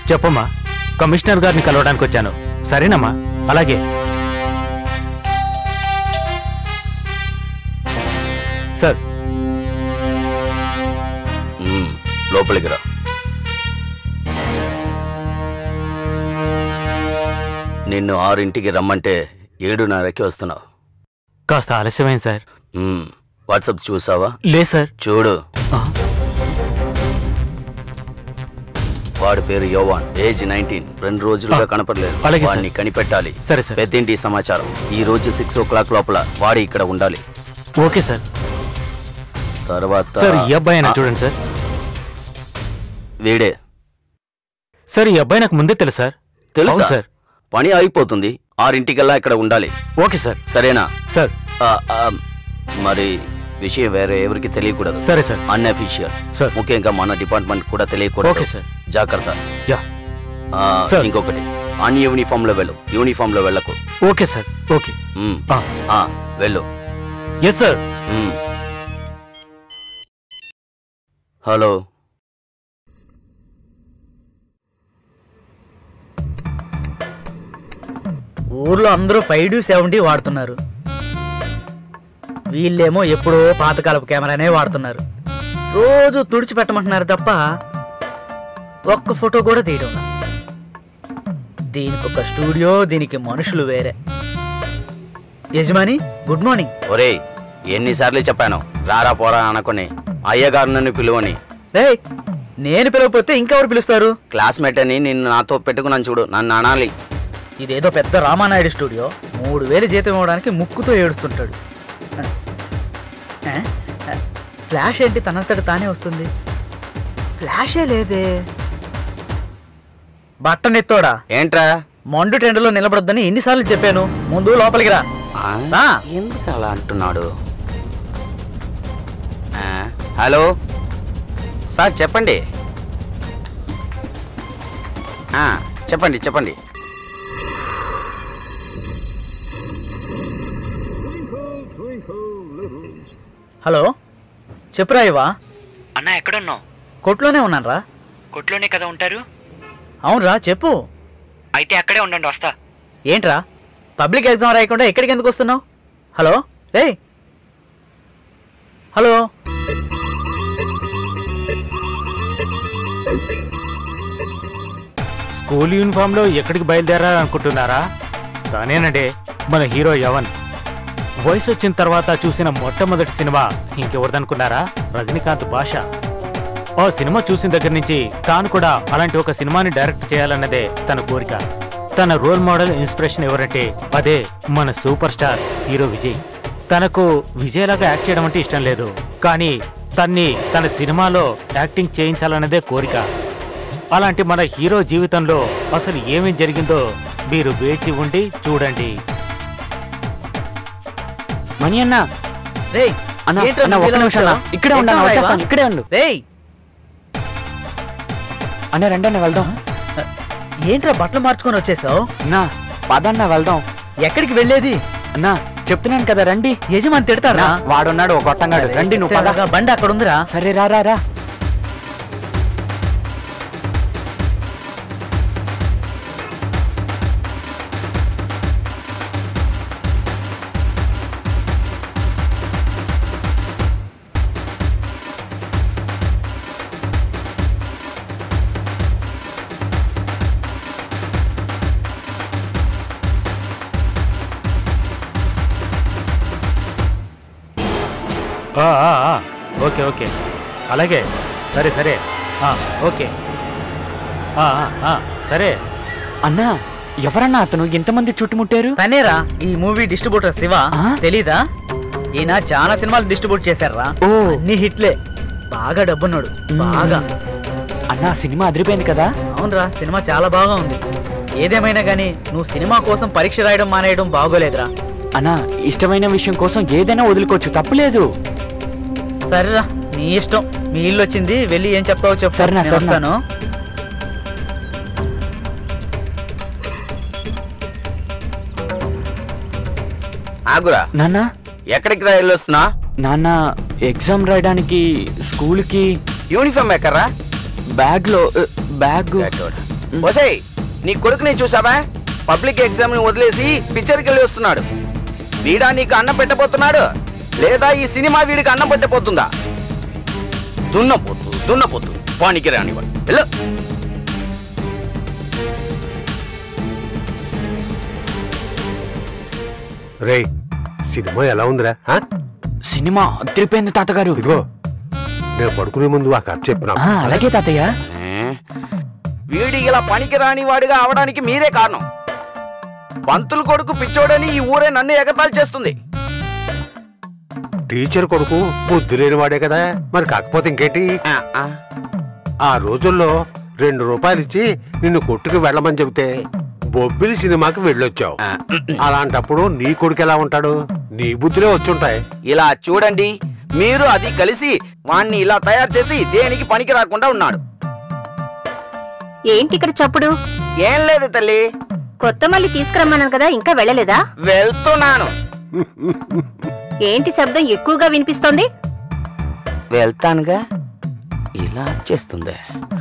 చెప్పమ్మా కమిషనర్ గారిని కలవడానికి వచ్చాను సరేనమ్మా అలాగే సార్ మ్మ్, లోపలికి రా నిన్ను ఆరింటికి రమ్మంటే ఏడున్నరకి వస్తున్నావు కాస్త ఆలస్యమైంది సార్ మ్మ్, వాట్సాప్ చూసావా లే సార్ చూడు ఆ, వాడి పేరు యోవాన్ ఏజ్ నైన్టీన్ రెండు రోజులుగా ఆ, కనపడలేదు అలాగే సార్. వాడిని కనిపెట్టాలి సరే సార్ పెద్దింటి సమాచారం ఈ రోజు సిక్స్ ఓ క్లాక్ లోపల వాడి ఇక్కడ ఉండాలి ఓకే సార్ తర్వాత సార్ ఈ అబ్బాయి అయినా ఆ, చూడండి సార్ వీడే సార్ ఈ అబ్బాయి నాకు ముందే తెలుసు సార్ తెలుసా అవును సార్ పని అయిపోతుంది ఆరింటికల్లా ఇక్కడ ఉండాలి ఓకే సార్ సరేనా సార్ ఆ, ఆ, మరి విషయం వేరే ఎవరికి తెలియకూడదు సరే సార్ అన్అఫీషియల్ సార్ ముఖ్యంగా మన డిపార్ట్మెంట్ కూడా తెలియకూడదు ఓకే సార్ జాగ్రత్త యా ఆ, సార్. ఇంకొకటి అన్ యూనిఫామ్ లో వెళ్ళు యూనిఫామ్ లో వెళ్ళకు ఓకే సార్ ఓకే మ్మ్. ఆ, ఆ, వెళ్ళు ఎస్ సార్ మ్మ్. హలో ఊర్లో అందరూ ఫైవ్ డు సెవెంటీ వాడుతున్నారు వీళ్ళేమో ఎప్పుడో పాతకాలపు కెమెరానే వాడుతున్నారు రోజు తుడిచిపెట్టమంటున్నారు తప్ప ఒక్క ఫోటో కూడా తీయడం లా. దీనికి ఒక స్టూడియో దీనికి మనుషులు వేరే యజమాని గుడ్ మార్నింగ్ ఒరేయ్ ఎన్నిసార్లు చెప్పాను రారా పోరా అనుకుని అయ్యగారు నన్ను పిలువని రే నేను పిలవకపోతే ఇంకెవరు పిలుస్తారు క్లాస్మేట్ అని నిన్ను నాతో పెట్టుకున్నాను చూడు నన్ను అనాలి ఇదేదో పెద్ద రామానాయుడు స్టూడియో మూడు వేలు జీతం ఇవ్వడానికి ముక్కుతో ఏడుస్తుంటాడు ఆ? ఆ? ఫ్లాష్ ఏంటి తనంతట తానే వస్తుంది ఫ్లాషే లేదే బట్టనెత్తోడా ఏంట్రా మొండు టెండలో నిలబడొద్దని ఎన్నిసార్లు చెప్పాను ముందు లోపలికి రా ఆ? రా. ఎందుకు అలా అంటున్నాడు ఆ, హలో సార్ చెప్పండి ఆ, చెప్పండి చెప్పండి హలో చెప్పురా ఇవా అన్న ఎక్కడున్నావు కొట్లోనే ఉన్నాను రా కొట్లోనే కదా ఉంటారు అవునరా చెప్పు అయితే అక్కడే ఉండండి వస్తా ఏంట్రా పబ్లిక్ ఎగ్జామ్ రాయకుండా ఎక్కడికి ఎందుకు వస్తున్నావు హలో రే హలో స్కూల్ యూనిఫామ్ లో ఎక్కడికి బయలుదేరాలనుకుంటున్నారా తానేనండి మన హీరో యవన్ వయసు వచ్చిన తర్వాత చూసిన మొట్టమొదటి సినిమా ఇంకెవరిదనుకున్నారా రజనీకాంత్ భాష ఓ సినిమా చూసిన దగ్గర నుంచి తాను కూడా అలాంటి ఒక సినిమాని డైరెక్ట్ చేయాలన్నదే తన కోరిక తన రోల్ మోడల్ ఇన్స్పిరేషన్ ఎవరంటే అదే మన సూపర్ స్టార్ హీరో విజయ్ తనకు విజయ్ లాగా యాక్ట్ చేయడం అంటే ఇష్టం లేదు కానీ తన్ని తన సినిమాలో యాక్టింగ్ చేయించాలన్నదే కోరిక అలాంటి మన హీరో జీవితంలో అసలు ఏమేం జరిగిందో మీరు వేచి ఉండి చూడండి మణి అన్న రే అన్న, అన్న, ఒక్క నిమిషం అన్న. ఇక్కడే ఉండు అన్న, వచ్చేస్తాను, ఇక్కడే ఉండు. రేయ్ అన్న రండి అన్న వెళ్దాం ఏంట్రా బట్టలు మార్చుకొని వచ్చేసావు అన్నా పదన్న వెళ్దాం ఎక్కడికి వెళ్ళేది అన్నా చెప్తున్నాను కదా రండి యజమాని తిడతారా అన్నా, వాడున్నాడు ఒక కొట్టంగాడు రండి నువ్వు పద చెప్తే బండి అక్కడ ఉందిరా సరే రా రా రా ఆ, ఆ, ఆ, ఓకే ఓకే అలాగే సరే సరే ఆ, ఓకే ఆ, ఆ, ఆ, సరే అన్నా ఎవరన్నా అతను ఇంతమంది చుట్టుముట్టారు తనేరా ఈ మూవీ డిస్ట్రిబ్యూటర్ శివ ఆ? తెలీదా ఈయన చాలా సినిమాలు డిస్ట్రిబ్యూట్ చేశారా ఓ అన్ని హిట్లే బాగా డబ్బున్నాడు బాగా అన్నా సినిమా అదిరిపోయింది కదా అవునరా సినిమా చాలా బాగా ఉంది ఏదేమైనా గానీ నువ్వు సినిమా కోసం పరీక్ష రాయడం మానేయడం బాగోలేదురా అన్నా ఇష్టమైన విషయం కోసం ఏదైనా వదులుకోవచ్చు తప్పులేదు సరేరా నీ ఇష్టం మీ ఇల్లు వచ్చింది వెళ్ళి ఏం చెప్తావో చెప్పు సరేనా, నేను సరేనా. వస్తాను ఆగురా నాన్న ఎక్కడికి రా వెళ్ళొస్తున్నా నాన్న ఎగ్జామ్ రాయడానికి స్కూల్కి యూనిఫామ్ ఎక్కరా బ్యాగ్లో బ్యాగ్ ఒసేయ్ నీ కొడుకుని చూసావా పబ్లిక్ ఎగ్జామ్ ని వదిలేసి పిక్చర్కి వెళ్ళి వస్తున్నాడు వీడా నీకు అన్నం పెట్టబోతున్నాడు లేదా ఈ సినిమా వీడికి అన్నం పెట్టబోతుందా దున్నపోతు దున్నపోతు పానికి రానివాడు వెళ్ళు రేయ్ సినిమా ఎలా ఉందిరా ఆ? సినిమా అదిరిపోయింది తాతగారు ఇదిగో నేను పడుకునే ముందు ఆ కథ చెప్పినా ఆ, అలాగే తాతయ్య ఏ? వీడి ఇలా పనికి రాని వాడిగా అవడానికి మీరే కారణం పంతులు కొడుకు పిచ్చోడని ఈ ఊరే నన్ను ఎగతాళి చేస్తుంది టీచర్ కొడుకు బుద్ధి లేని వాడే కదా మరి కాకపోతే ఇంకేంటి ఆ, ఆ. ఆ రోజుల్లో రెండు రూపాయలు ఇచ్చి నిన్ను కొట్టుకు వెళ్ళమని చెబితే బొబ్బిలి సినిమాకి వెళ్ళొచ్చావు ఆ. అలాంటప్పుడు నీ కొడుకు ఎలా ఉంటాడు నీ బుద్ధిలో వచ్చుంటాయి ఇలా చూడండి మీరు అది కలిసి వాణ్ణి ఇలా తయారు చేసి దేనికి పనికి రాకుండా ఉన్నాడు ఏంటి ఇక్కడ చప్పుడు ఏం లేదు తల్లి కొత్త మళ్ళీ తీసుకురమ్మన్నాను కదా ఇంకా వెళ్ళలేదా వెళ్తున్నాను ఏంటి శబ్దం ఎక్కువగా వినిపిస్తోంది వెళ్తానుగా ఇలా చేస్తుంది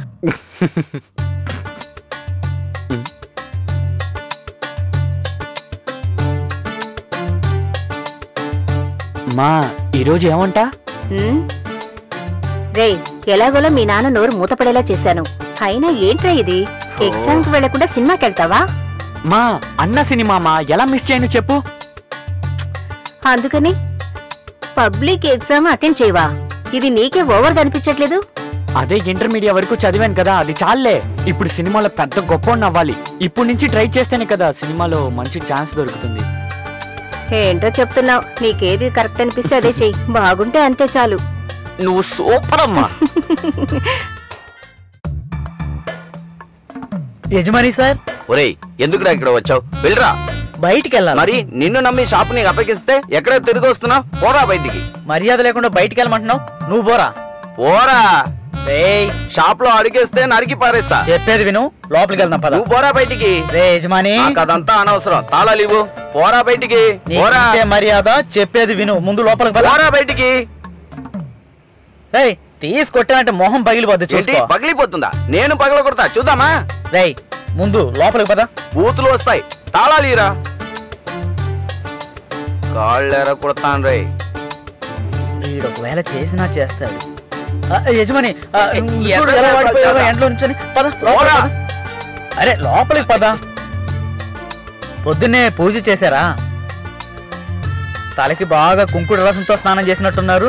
మా ఈరోజు ఏమంటా ఉమ్? రేయ్ ఎలాగోలా మీ నాన్న నోరు మూతపడేలా చేశాను అయినా ఏంట్రా ఇది ఎగ్జామ్ కి వెళ్లకుండా సినిమాకి వెళ్తావా మా అన్న సినిమా మా ఎలా మిస్ చేయను చెప్పు అందుకని పబ్లిక్ ఎగ్జామ్ అటెండ్ చేయవా ఇది నీకే ఓవర్ కనిపించట్లేదు అదే ఇంటర్మీడియట్ వరకు చదివాను కదా అది చాలే ఇప్పుడు సినిమాలో పెద్ద గొప్ప అవ్వాలి ఇప్పుడు నుంచి ట్రై చేస్తేనే కదా సినిమాలో మంచి ఛాన్స్ దొరుకుతుంది ఏంటో చెప్తున్నావు నీకేది కరెక్ట్ అనిపిస్తే అదే చెయ్యి బాగుంటే అంతే చాలు నువ్వు సూపర్ అమ్మా యజమాని సార్ ఒరేయ్ ఎందుకురా ఇక్కడ వచ్చావు వెళ్ళరా బయటికి వెళ్ళాలి మరి నిన్ను నమ్మి షాప్ ని అప్పగిస్తే ఎక్కడ తిరిగి వస్తున్నావు పోరా బయటికి మర్యాద లేకుండా బయటికి వెళ్ళమంటున్నావు నువ్వు పోరా పోరా రేయ్ షాప్ లో అడిగేస్తే నరికి పారేస్తా చెప్పేది విను లోపలికి వెళ్దాం పద నువ్వు పోరా బయటికి రే యజమాని నాకు అదంతా అనవసరం తాళాలు ఇవ్వు పోరా బయటికి పోరా నీకిచ్చే మర్యాద చెప్పేది విను ముందు లోపలికి పద పోరా బయటికి రేయ్ తీసుకొట్టానంటే మొహం పగిలిపోద్ది ఏంటి చూసుకో పగిలిపోతుందా నేను పగల కొడతా చూద్దామా రేయ్ ముందు లోపలికి పద బూతులు వస్తాయి తాళాలు ఇరా కాళ్ళెర కొడతాను రే వీడు ఒకవేళ చేసినా చేస్తాడు ఆ, యజమాని ఆ, ఎ- చూడు ఎక్కడ ఎలా చేస్తావు వాడిపోయావో చాలా? ఎంట్లో నుంచొని పద లోపలికి పోరా. పద. అరే లోపలికి పద పొద్దున్నే పూజ చేశారా తలకి బాగా కుంకుడు రసంతో స్నానం చేసినట్టున్నారు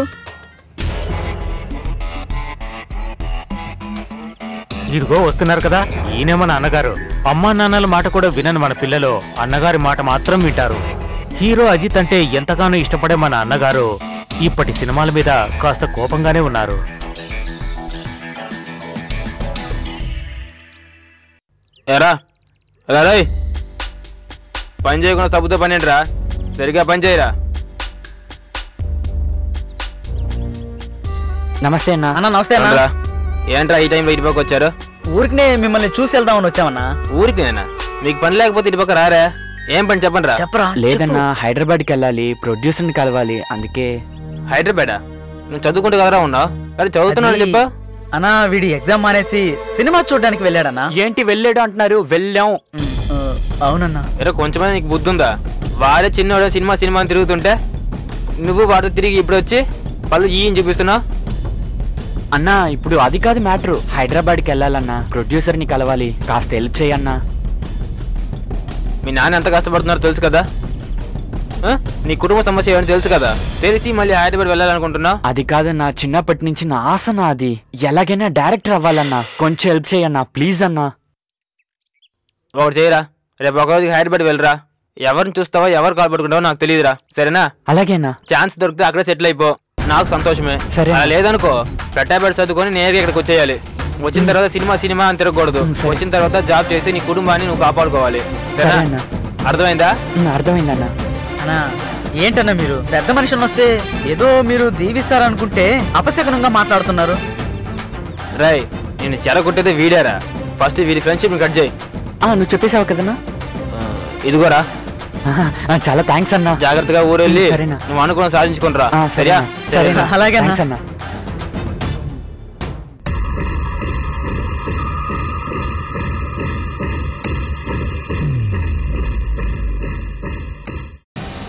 ఇదిగో వస్తున్నారు కదా ఈయనే మన అన్నగారు అమ్మా నాన్నల మాట కూడా వినని మన పిల్లలు అన్నగారి మాట మాత్రం వింటారు హీరో అజిత్ అంటే ఎంతగానో ఇష్టపడే మన అన్నగారు ఇప్పటి సినిమాల మీద కాస్త కోపంగానే ఉన్నారు ఎరా రా పని చేయకుండా సబ్బుతో పని ఏంట్రా సరిగా పని చేయరా నమస్తే అన్న అన్న నమస్తే అన్న రా. ఏంట్రా ఈ టైం ఇటు పక్క వచ్చారు ఊరికినే మిమ్మల్ని చూసి వెళ్దామని వచ్చామన్నా ఊరికి నేనా మీకు పని లేకపోతే ఇటు పక్క రారా ఏం పని చెప్పండి రా చెప్పరా లేదన్నా హైదరాబాద్కి వెళ్ళాలి ప్రొడ్యూసర్ని కలవాలి అందుకే హైదరాబాద్ నువ్వు చదువుకుంటూ కదరా ఉన్నావు అరే చదువుతున్నాను అది- చెప్పా అన్నా వీడి ఎగ్జామ్ మానేసి సినిమా చూడడానికి వెళ్ళాడన్నా ఏంటి వెళ్ళాడు అంటున్నారు వెళ్ళాం ఉమ్, ఆ, అవునన్నా ఎరా కొంచెమైనా నీకు బుద్ధి ఉందా వాడే చిన్నోడు సినిమా సినిమా అని తిరుగుతుంటే నువ్వు వాడితో తిరిగి ఇప్పుడు వచ్చి పళ్ళు ఈ అని చూపిస్తున్నావు అన్నా ఇప్పుడు అది కాదు మ్యాటర్ హైదరాబాద్కి వెళ్ళాలన్నా ప్రొడ్యూసర్ని కలవాలి కాస్త హెల్ప్ చేయన్నా మీ నాన్న ఎంత కష్టపడుతున్నారో తెలుసు కదా ఆ? నీ కుటుంబ సమస్య ఏమని తెలుసు కదా తెలిసి మళ్ళీ హైదరాబాద్ వెళ్ళాలనుకుంటున్నావు అది కాదన్నా చిన్నప్పటి నుంచి నా ఆసన అది ఎలాగైనా డైరెక్టర్ అవ్వాలన్నా కొంచెం హెల్ప్ చేయన్నా ప్లీజ్ అన్నా ఒకటి చేయరా రేపు ఒక రోజుకి హైదరాబాద్ వెళ్ళరా ఎవరిని చూస్తావో ఎవరు కాల్ పట్టుకుంటావో నాకు తెలియదురా సరేనా అలాగేనా ఛాన్స్ దొరికితే అక్కడే సెటిల్ అయిపో నాకు సంతోషమే సరే. అలా లేదనుకో పెట్టాబెట్టి చదువుకొని నేరుగా ఇక్కడికి వచ్చేయాలి వచ్చిన తర్వాత సినిమా సినిమా అని తిరగకూడదు ఉమ్, సరే. వచ్చిన తర్వాత జాబ్ చేసి నీ కుటుంబాన్ని నువ్వు కాపాడుకోవాలి సరే సరేనా అన్నా అర్థమైందా ఉమ్, అర్థమైందన్నా అన్నా ఏంటన్నా మీరు పెద్ద మనుషులు వస్తే ఏదో మీరు దీవిస్తారనుకుంటే అపశకనంగా మాట్లాడుతున్నారు రై నేను చెర కొట్టేదే వీడారా ఫస్ట్ వీడి ఫ్రెండ్షిప్ కట్ చేయి ఆ, నువ్వు చెప్పేసావు కదన్నా ఆ, ఇదిగోరా ఆహా, ఆ, చాలా థ్యాంక్స్ అన్నా జాగ్రత్తగా ఊరెళ్ళి సరేనా. నువ్వు అనుకున్న సాధించుకుని రా ఆ, సరియా సరేనా సరేనా అలాగే అన్నా. థాంక్స్ అన్నా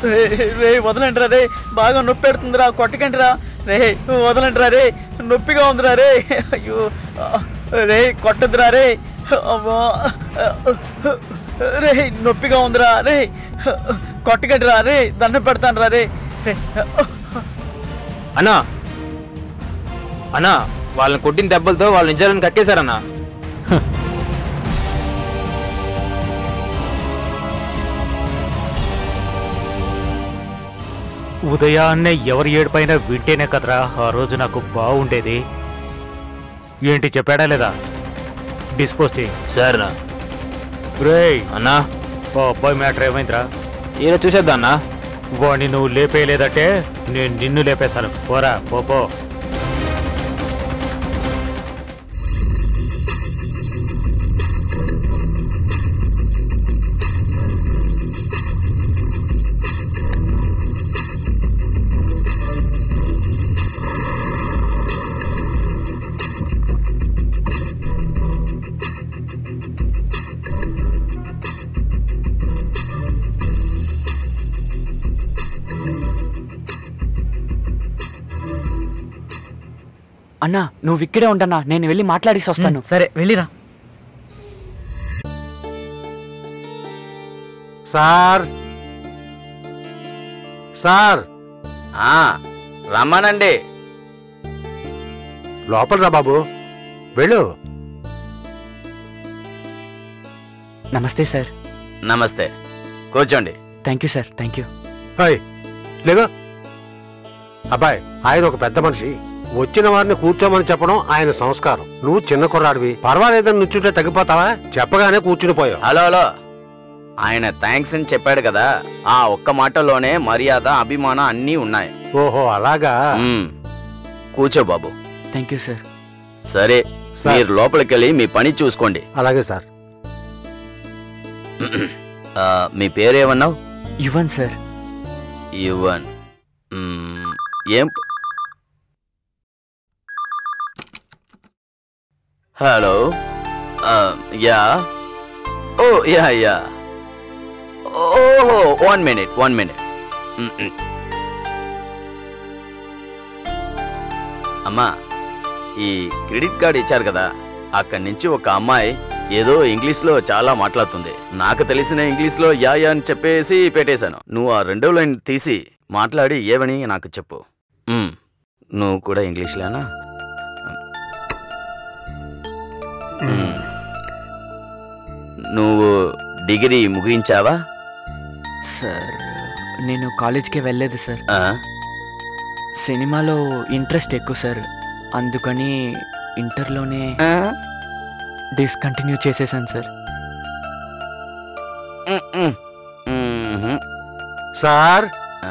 రే వదలండి రా రే బాగా నొప్పి పెడుతుందిరా కొట్టకండి రా రే వదలండి రా రే నొప్పిగా ఉందిరా రే అయ్యో రే కొట్టదురా రే అమ్మా రే నొప్పిగా ఉందిరా రే కొట్టకండి రా రే దండం పెడతాను రా రే అన్నా అన్నా వాళ్ళని కొట్టిన దెబ్బలతో వాళ్ళ నిజాలను కక్కేశారన్నా ఉదయాన్నే ఎవరి ఏడుపైన వింటేనే కదరా ఆ రోజు నాకు బాగుండేది ఏంటి చెప్పాడా లేదా డిస్పోజ్ చేయి సరేనా రేయ్ అన్నా ఓ అబ్బాయి మ్యాటర్ ఏమైందిరా ఈరోజు చూసేద్దా అన్నా వాడిని నువ్వు లేపేయలేదంటే నేను నిన్ను లేపేస్తాను పోరా పో పో అన్నా నువ్వు ఇక్కడే ఉండన్నా నేను వెళ్ళి మాట్లాడేసి వస్తాను సరే వెళ్ళిరా సార్ సార్ ఆ, రమ్మనండి లోపల రా బాబు వెళ్ళు నమస్తే సార్ నమస్తే కూర్చోండి thank you sir thank you hi లేగా అబ్బాయి ఆయన ఒక పెద్ద మనిషి వచ్చిన వారిని కూర్చోమని చెప్పడం ఆయన సంస్కారం నువ్వు చిన్న కుర్రాడివి పర్వాలేదని నుంచుంటే తగ్గిపోతావా చెప్పగానే కూర్చుని పోయావు హలో హలో ఆయన థ్యాంక్స్ అని చెప్పాడు కదా ఆ ఒక్క మాటలోనే మర్యాద అభిమానం అన్నీ ఉన్నాయి ఓహో అలాగా మ్మ్. కూర్చో బాబు థ్యాంక్ యూ సార్ సరే సార్. మీరు లోపలికెళ్ళి మీ పని చూసుకోండి అలాగే సార్ ఆ, మీ పేరేమన్నావు యువన్ సార్ యువన్ మ్మ్. ఏం ప- హలో ఆ, యా ఓ యా యా ఓహో వన్ మినిట్ వన్ మినిట్ అమ్మా ఈ క్రెడిట్ కార్డ్ ఇచ్చారు కదా అక్కడి నుంచి ఒక అమ్మాయి ఏదో ఇంగ్లీష్లో చాలా మాట్లాడుతుంది నాకు తెలిసిన ఇంగ్లీష్లో యా యా అని చెప్పేసి పెట్టేశాను నువ్వు ఆ రెండో లైన్ తీసి మాట్లాడి ఏవని నాకు చెప్పు మ్మ్. నువ్వు కూడా ఇంగ్లీష్లోనా మ్మ్. నువ్వు డిగ్రీ ముగించావా సార్ నేను కాలేజ్కి వెళ్ళలేదు సార్ ఆ? సినిమాలో ఇంట్రెస్ట్ ఎక్కువ సార్ అందుకని ఇంటర్లోనే ఆ? డిస్కంటిన్యూ చేసేసాను సార్ మ్మ్, మ్మ్. మ్మ్హ్. సార్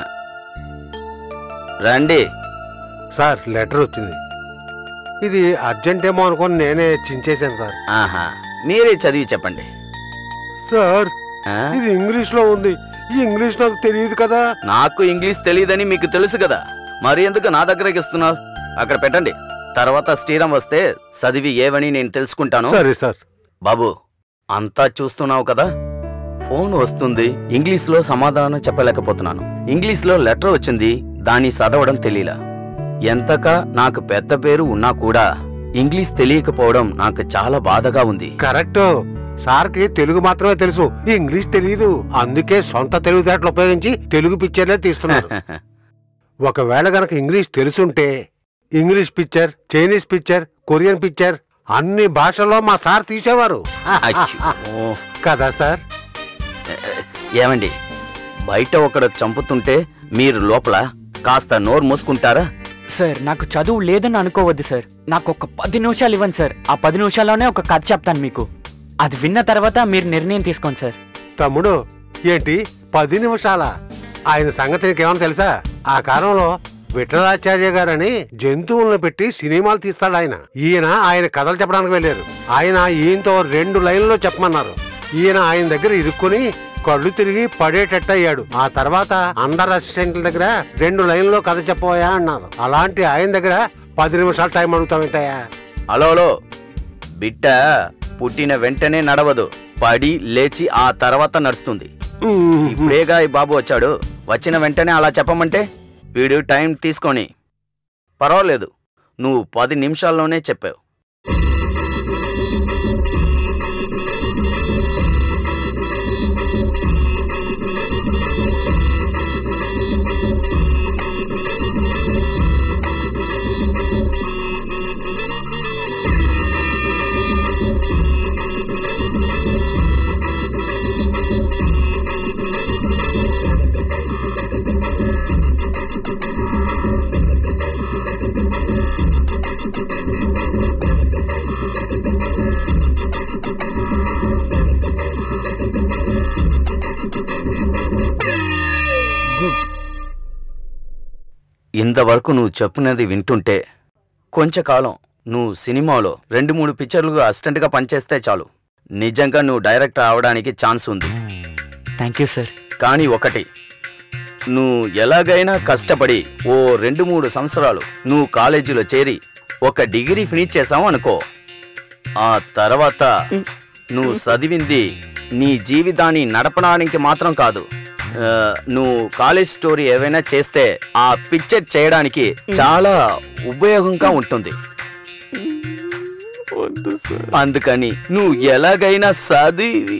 రండి సార్ లెటర్ వచ్చింది ఇది అర్జెంట్ ఏమో అనుకొని నేనే చించేశాను సార్ ఆహా మీరే చదివి చెప్పండి సార్ ఆ? ఇది ఇంగ్లీష్ లో ఉంది ఈ ఇంగ్లీష్ నాకు తెలియదు కదా నాకు ఇంగ్లీష్ తెలియదని మీకు తెలుసు కదా మరి ఎందుకు నా దగ్గరకి ఇస్తున్నారు అక్కడ పెట్టండి తర్వాత శ్రీరామ్ వస్తే చదివి ఏవని నేను తెలుసుకుంటాను సరే సార్ బాబు అంతా చూస్తున్నావు కదా ఫోన్ వస్తుంది ఇంగ్లీష్ లో సమాధానం చెప్పలేకపోతున్నాను ఇంగ్లీష్ లో లెటర్ వచ్చింది దాన్ని చదవడం తెలియలా ఎంతగా నాకు పెద్ద పేరు ఉన్నా కూడా ఇంగ్లీష్ తెలియకపోవడం నాకు చాలా బాధగా ఉంది కరెక్ట్ సార్కి తెలుగు మాత్రమే తెలుసు ఈ ఇంగ్లీష్ తెలియదు అందుకే సొంత తెలివితేటలు ఉపయోగించి తెలుగు పిక్చర్లే తీస్తున్నారు ఒకవేళ గనక ఇంగ్లీష్ తెలుసుంటే English picture Chinese picture Korean picture అన్ని భాషల్లో మా సార్ తీసేవారు అయ్యో. కదా సార్ ఏమండి బయట ఒకడు చంపుతుంటే మీరు లోపల కాస్త నోరు మూసుకుంటారా సార్ నాకు చదువు లేదని అనుకోవద్దు సార్ నాకు ఒక పది నిమిషాలు ఇవ్వండి సార్ ఆ పది నిమిషాల్లోనే ఒక కథ చెప్తాను మీకు అది విన్న తర్వాత మీరు నిర్ణయం తీసుకోండి సార్ తమ్ముడు ఏంటి పది నిమిషాల ఆయన సంగతి నీకేమన్నా తెలుసా ఆ కాలంలో విఠలాచార్య గారని జంతువులను పెట్టి సినిమాలు తీస్తాడు ఆయన ఈయన ఆయన కథలు చెప్పడానికి వెళ్ళారు ఆయన ఈయనతో రెండు లైన్లో చెప్పమన్నారు ఈయన ఆయన దగ్గర ఇరుక్కుని కళ్ళు తిరిగి పడేటట్టు అయ్యాడు ఆ తర్వాత అందరు అసిస్టెంట్ల దగ్గర రెండు లైన్లో కథ చెప్పబోయా అన్నారు అలాంటి ఆయన దగ్గర పది నిమిషాలు టైం అడుగుతామేంటయ్యా హలో హలో బిడ్డ పుట్టిన వెంటనే నడవదు పడి లేచి ఆ తర్వాత నడుస్తుంది ఇప్పుడేగా ఈ బాబు వచ్చాడు వచ్చిన వెంటనే అలా చెప్పమంటే వీడు టైం తీసుకొని పర్వాలేదు నువ్వు పది నిమిషాల్లోనే చెప్పావు ఇంతవరకు నువ్వు చెప్పినది వింటుంటే కొంచెంకాలం నువ్వు సినిమాలో రెండు మూడు పిక్చర్లుగా అసిస్టెంట్గా పనిచేస్తే చాలు నిజంగా నువ్వు డైరెక్టర్ అవడానికి ఛాన్స్ ఉంది థ్యాంక్ యూ సార్ కానీ ఒకటి నువ్వు ఎలాగైనా కష్టపడి ఓ రెండు మూడు సంవత్సరాలు నువ్వు కాలేజీలో చేరి ఒక డిగ్రీ ఫినిష్ చేసావు అనుకో ఆ తర్వాత నువ్వు చదివింది నీ జీవితాన్ని నడపడానికి మాత్రం కాదు ఆ, నువ్వు కాలేజ్ స్టోరీ ఏవైనా చేస్తే ఆ పిక్చర్ చేయడానికి చాలా ఉపయోగంగా ఉంటుంది అందుకని నువ్వు ఎలాగైనా చదివి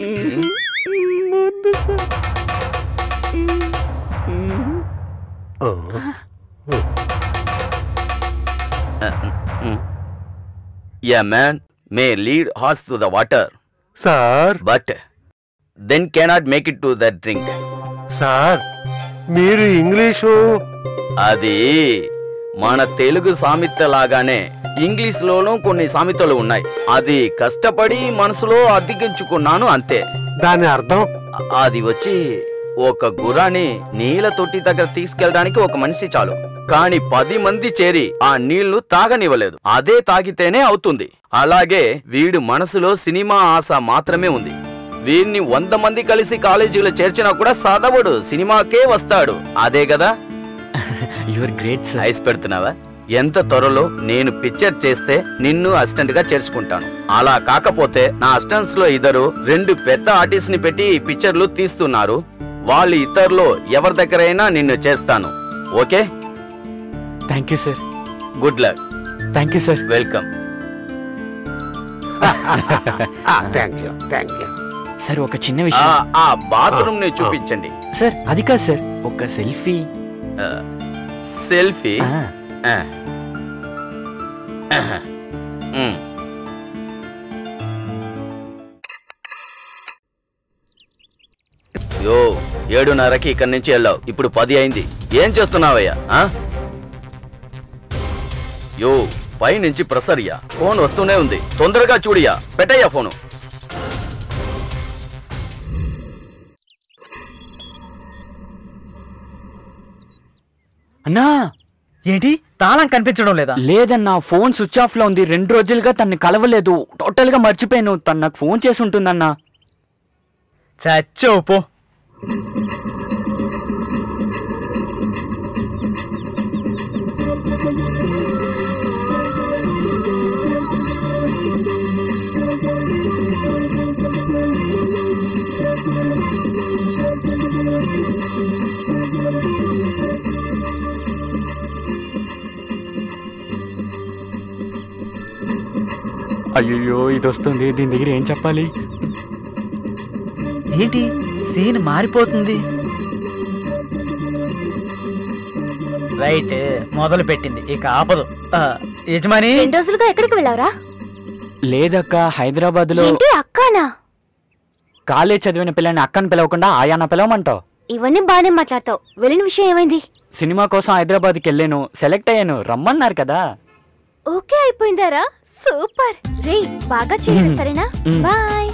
A man may lead horse to the water, sir but then cannot make it to the drink. Sir మీరు ఇంగ్లీషు అది మన తెలుగు సామెత లాగానే ఇంగ్లీష్ లోనూ కొన్ని సామెతలు ఉన్నాయి అది కష్టపడి మనసులో అద్దెకించుకున్నాను అంతే దాని అర్థం అ- అది వచ్చి ఒక గుర్రాన్ని నీళ్ళ తొట్టి దగ్గర తీసుకెళ్ళడానికి ఒక మనిషి చాలు కాని పది మంది చేరి ఆ నీళ్లు తాగనివ్వలేదు అదే తాగితేనే అవుతుంది అలాగే వీడు మనసులో సినిమా ఆశ మాత్రమే ఉంది వీడిని వంద మంది కలిసి కాలేజీలో చేర్చినా కూడా చదవడు సినిమాకే వస్తాడు అదే కదా యువర్ గ్రేట్ సార్ ఐస్ పెడుతున్నావా ఎంత త్వరలో నేను పిక్చర్ చేస్తే నిన్ను అసిస్టెంట్ గా చేర్చుకుంటాను అలా కాకపోతే నా అసిస్టెంట్స్ లో ఇద్దరు రెండు పెద్ద ఆర్టిస్ట్ ని పెట్టి ఈ పిక్చర్లు తీస్తున్నారు వాళ్ళు ఇద్దరులో ఎవరి దగ్గరైనా నిన్ను చేస్తాను okay thank you sir good luck thank you sir welcome thank you thank you sir ఒక చిన్న ఆ విషయం ఆ బాత్రూమ్ ని చూపించండి సార్ అది కాదు సార్ ఒక సెల్ఫీ సెల్ఫీ యో ఏడున్నరకి ఇక్కడి నుంచి వెళ్ళావు ఇప్పుడు పది అయింది ఏం చేస్తున్నావయ్యా ఆ? యో పై నుంచి ప్రెసర్యా ఫోన్ వస్తూనే ఉంది తొందరగా చూడియా పెట్టయ్యా ఫోను అన్నా ఏంటి తాళం కనిపించడం లేదా లేదన్నా ఫోన్ స్విచ్ ఆఫ్ లో ఉంది రెండు రోజులుగా తన్ని కలవలేదు టోటల్ గా మర్చిపోయాను తను నాకు ఫోన్ చేసి ఉంటుందన్నా చచ్చో పో అయ్యో ఇది వస్తుంది దీని దగ్గర ఏం చెప్పాలి ఏంటి సీన్ మారిపోతుంది రైట్ మొదలు పెట్టింది ఇక ఆపదు ఆ, యజమాని రెండు రోజులుగా ఎక్కడికి వెళ్ళావురా లేదక్క హైదరాబాద్ లో ఏంటి అక్కానా కాలేజ్ చదివిన పిల్లని అక్కని పిలవకుండా ఆయాన పిలవమంటావు ఇవన్నీ బాగానే మాట్లాడతావు వెళ్ళిన విషయం ఏమైంది సినిమా కోసం హైదరాబాద్కి వెళ్ళాను సెలెక్ట్ అయ్యాను రమ్మన్నారు కదా ఓకే అయిపోయిందారా సూపర్ రే బాగా చేయాలి సరేనా మ్. బాయ్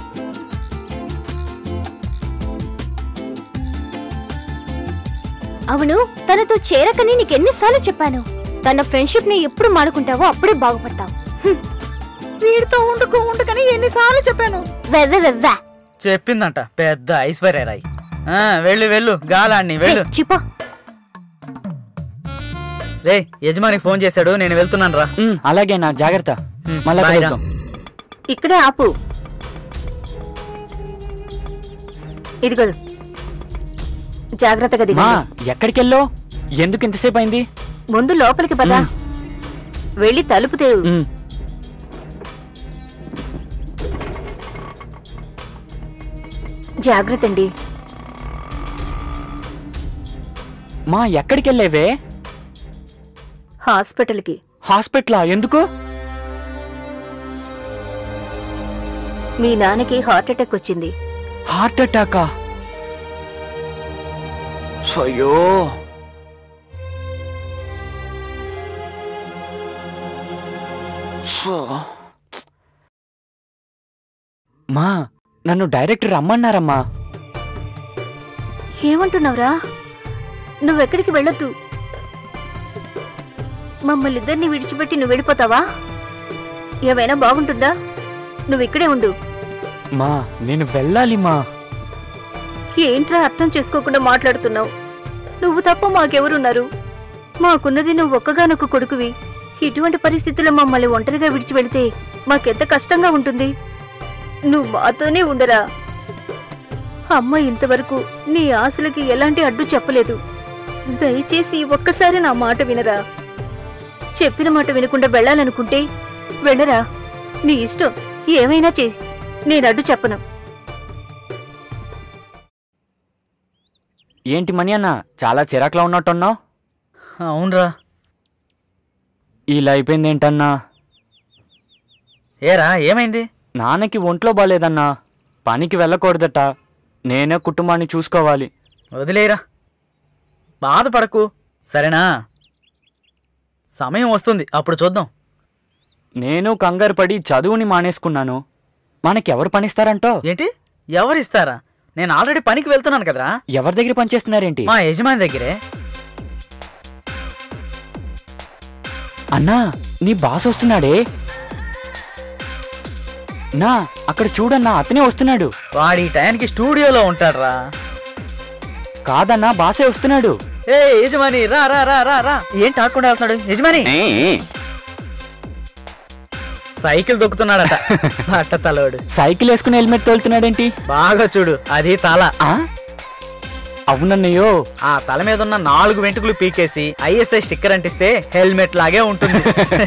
అవును తనతో చేరకని నీకెన్నిసార్లు చెప్పాను తన ఫ్రెండ్షిప్ ని ఎప్పుడు మానుకుంటావో అప్పుడే బాగుపడతావు హ్మ్. వీడితో ఉండుకో ఉండుకని ఎన్నిసార్లు చెప్పాను వెవ్వె వెవ్వె. చెప్పిందంట పెద్ద ఐశ్వర్యరాయ్ ఆ, వెళ్ళు వెళ్ళు గాలాన్ని వెళ్ళు రే, చిపో రే యజమానికి ఫోన్ చేశాడు నేను వెళ్తున్నాను రా ఉమ్, అలాగే నా జాగ్రత్త ఉమ్, మళ్ళా బాయ్ రా. కలుద్దాం ఇక్కడే ఆపు ఇదిగో జాగ్రత్తగా మా దిగండి ఎక్కడికి వెళ్ళో ఎందుకు ఇంతసేపు అయింది ముందు లోపలికి పదా మ్. వెళ్ళి తలుపు తెరు ఉమ్, జాగ్రత్త అండి మా ఎక్కడికి వెళ్ళేవే హాస్పిటల్కి హాస్పిటలా ఎందుకు మీ నాన్నకి హార్ట్ అటాక్ వచ్చింది హార్ట్ అటాకా అయ్యో సో. మా నన్ను డైరెక్టర్ రమ్మన్నారమ్మా ఏమంటున్నావురా నువ్వెక్కడికి వెళ్ళొద్దు మమ్మల్ని ఇద్దరిని విడిచిపెట్టి నువ్వు వెళ్ళిపోతావా ఏమైనా బాగుంటుందా నువ్వు ఇక్కడే ఉండు మా నేను వెళ్ళాలి మా ఏంట్రా అర్థం చేసుకోకుండా మాట్లాడుతున్నావు నువ్వు తప్ప మాకెవరున్నారు మాకున్నది నువ్వు ఒక్కగానొక్క కొడుకువి ఇటువంటి పరిస్థితుల్లో మమ్మల్ని ఒంటరిగా విడిచి వెళితే మాకెంత కష్టంగా ఉంటుంది నువ్వు మాతోనే ఉండరా అమ్మ ఇంతవరకు నీ ఆశలకి ఎలాంటి అడ్డు చెప్పలేదు దయచేసి ఒక్కసారి నా మాట వినరా చెప్పిన మాట వినకుండా వెళ్ళాలనుకుంటే వెళ్ళరా నీ ఇష్టం ఏమైనా చేసి నేను అడ్డు చెప్పను ఏంటి మణి అన్న చాలా చిరాకులో ఉన్నట్టున్నావు అవునరా ఇలా అయిపోయింది ఏంటన్నా ఏరా ఏమైంది నాన్నకి ఒంట్లో బాలేదన్నా పనికి వెళ్ళకూడదట నేనే కుటుంబాన్ని చూసుకోవాలి వదిలేరా బాధపడకు సరేనా సమయం వస్తుంది అప్పుడు చూద్దాం నేను కంగారు పడి చదువుని మానేసుకున్నాను మనకెవరు పనిస్తారంటో ఏంటి ఎవరిస్తారా నేను ఆల్రెడీ పనికి వెళ్తున్నాను కదరా ఎవరి దగ్గర పనిచేస్తున్నారేంటి మా యజమాని దగ్గరే అన్నా నీ బాస్ వస్తున్నాడే నా అక్కడ చూడన్నా అతనే వస్తున్నాడు వాడి ఈ టైంకి స్టూడియోలో ఉంటాడురా కాదన్నా బాసే వస్తున్నాడు ఏ యజమాని రా రా రా రా రా ఏంటి ఆడుకుంటూ వెళ్తున్నాడు యజమాని సైకిల్ దొక్కుతున్నాడట అట్ట తలోడు సైకిల్ వేసుకుని హెల్మెట్ తోలుతున్నాడేంటి బాగా చూడు అది తల ఆ? అవునన్నయ్యో ఆ తల మీద ఉన్న నాలుగు వెంట్రుకలు పీకేసి ఐఎస్ఐ స్టిక్కర్ అంటిస్తే హెల్మెట్ లాగే ఉంటుంది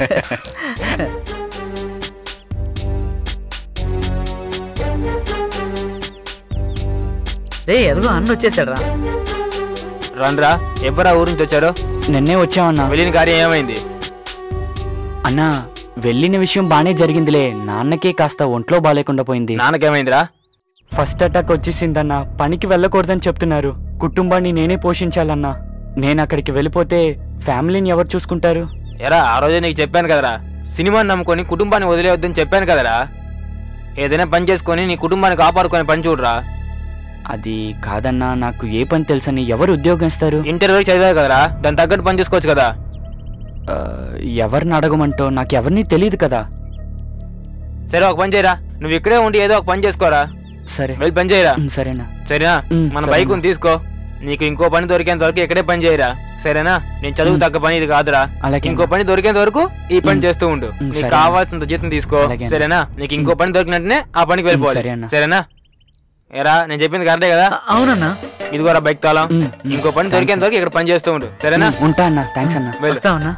రే ఎదుగు అన్న వచ్చేసాడు రా రండ్రా ఎవ్వరా ఊరు నుంచి వచ్చారు నిన్నే వచ్చామన్నా వెళ్ళిన కార్యం ఏమైంది అన్నా వెళ్ళిన విషయం బానే జరిగిందిలే నాన్నకే కాస్త ఒంట్లో బాలేకుండా పోయింది నాన్నకేమైందిరా ఫస్ట్ అటాక్ వచ్చేసిందన్నా పనికి వెళ్ళకూడదని చెప్తున్నారు కుటుంబాన్ని నేనే పోషించాలన్నా నేను అక్కడికి వెళ్ళిపోతే ఫ్యామిలీని ఎవరు చూసుకుంటారు ఎరా ఆ రోజే నీకు చెప్పాను కదరా సినిమాని నమ్ముకొని కుటుంబాన్ని వదిలేవద్దని చెప్పాను కదరా ఏదైనా పని చేసుకొని నీ కుటుంబాన్ని కాపాడుకొని పని చూడరా అది కాదన్నా నాకు ఏ పని తెలుసని ఎవరు ఉద్యోగం ఇస్తారు ఇంటర్ వరకు చదివావు కదరా దాని తగ్గట్టు పని చేసుకోవచ్చు కదా ఆ, ఎవరిని అడగమంటో నాకు ఎవరిని తెలియదు కదా సరే ఒక పని చేయరా నువ్వు ఇక్కడే ఉండి ఏదో ఒక పని చేసుకోరా సరే వెళ్ళి పని చేయరా ఉమ్, సరేనా సరేనా ఉమ్, మన సరే బైక్ అన్న. తీసుకో నీకు ఇంకో పని దొరికేంత వరకు ఇక్కడే పని చేయరా సరేనా నేను చదువు ఉమ్. తగ్గ పని ఇది కాదురా అలాగే ఇంకో పని దొరికేంత వరకు ఈ పని ఉమ్. చేస్తూ ఉండు ఉమ్, నీకు సరే. కావాల్సినంత జీతం తీసుకో అలాగే అన్న. సరేనా నీకు ఇంకో పని దొరికినట్టునే ఆ పనికి సరే వెళ్ళిపోవాలి అన్న. సరేనా ఎరా నేను చెప్పింది కరెక్టే కదా అవునన్నా ఇదిగోరా బైక్ తాళం ఉమ్, ఉమ్, ఇంకో పని థాంక్స్ దొరికేంత వరకు ఇక్కడ పని చేస్తూ ఉండు సరేనా ఉమ్, ఉంటా అన్న థ్యాంక్స్ అన్న వెళ్ళు. వస్తావన్నా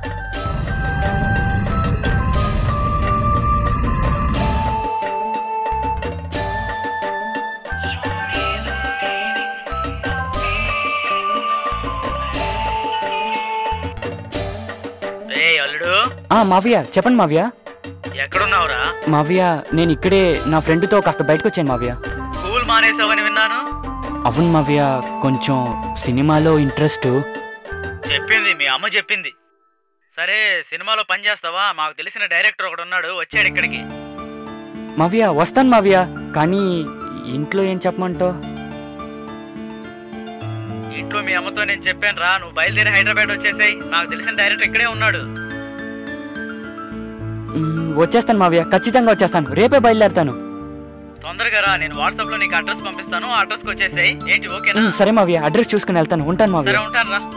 అల్లుడు ఆ మావయ్య చెప్పండి మావయ్య ఎక్కడున్నావురా మావయ్య నేను ఇక్కడే నా ఫ్రెండ్తో కాస్త బయటకు వచ్చాను మావయ్య స్కూల్ మానేసావని విన్నాను అవును మావయ్య కొంచెం సినిమాలో ఇంట్రెస్ట్ చెప్పింది మీ అమ్మ చెప్పింది సరే సినిమాలో పని చేస్తావా మాకు తెలిసిన డైరెక్టర్ ఒకడు ఉన్నాడు వచ్చాడు ఇక్కడికి మావయ్య వస్తాను మావయ్య కానీ ఇంట్లో ఏం చెప్పమంటావు ఇంట్లో మీ అమ్మతో నేను చెప్పాను రా నువ్వు బయలుదేరి హైదరాబాద్ వచ్చేసాయి నాకు తెలిసిన డైరెక్టర్ ఇక్కడే ఉన్నాడు మ్, వచ్చేస్తాను మావయ్య ఖచ్చితంగా వచ్చేస్తాను రేపే బయలుదేరుతాను తొందరగా రా నేను వాట్సాప్ లో నీకు అడ్రస్ పంపిస్తాను ఆ అడ్రస్ కి వచ్చేసాయి ఏంటి ఓకేనా మ్, సరే మావయ్య అడ్రస్ చూసుకుని వెళ్తాను ఉంటాను సరే మావయ్య ఉంటాను రా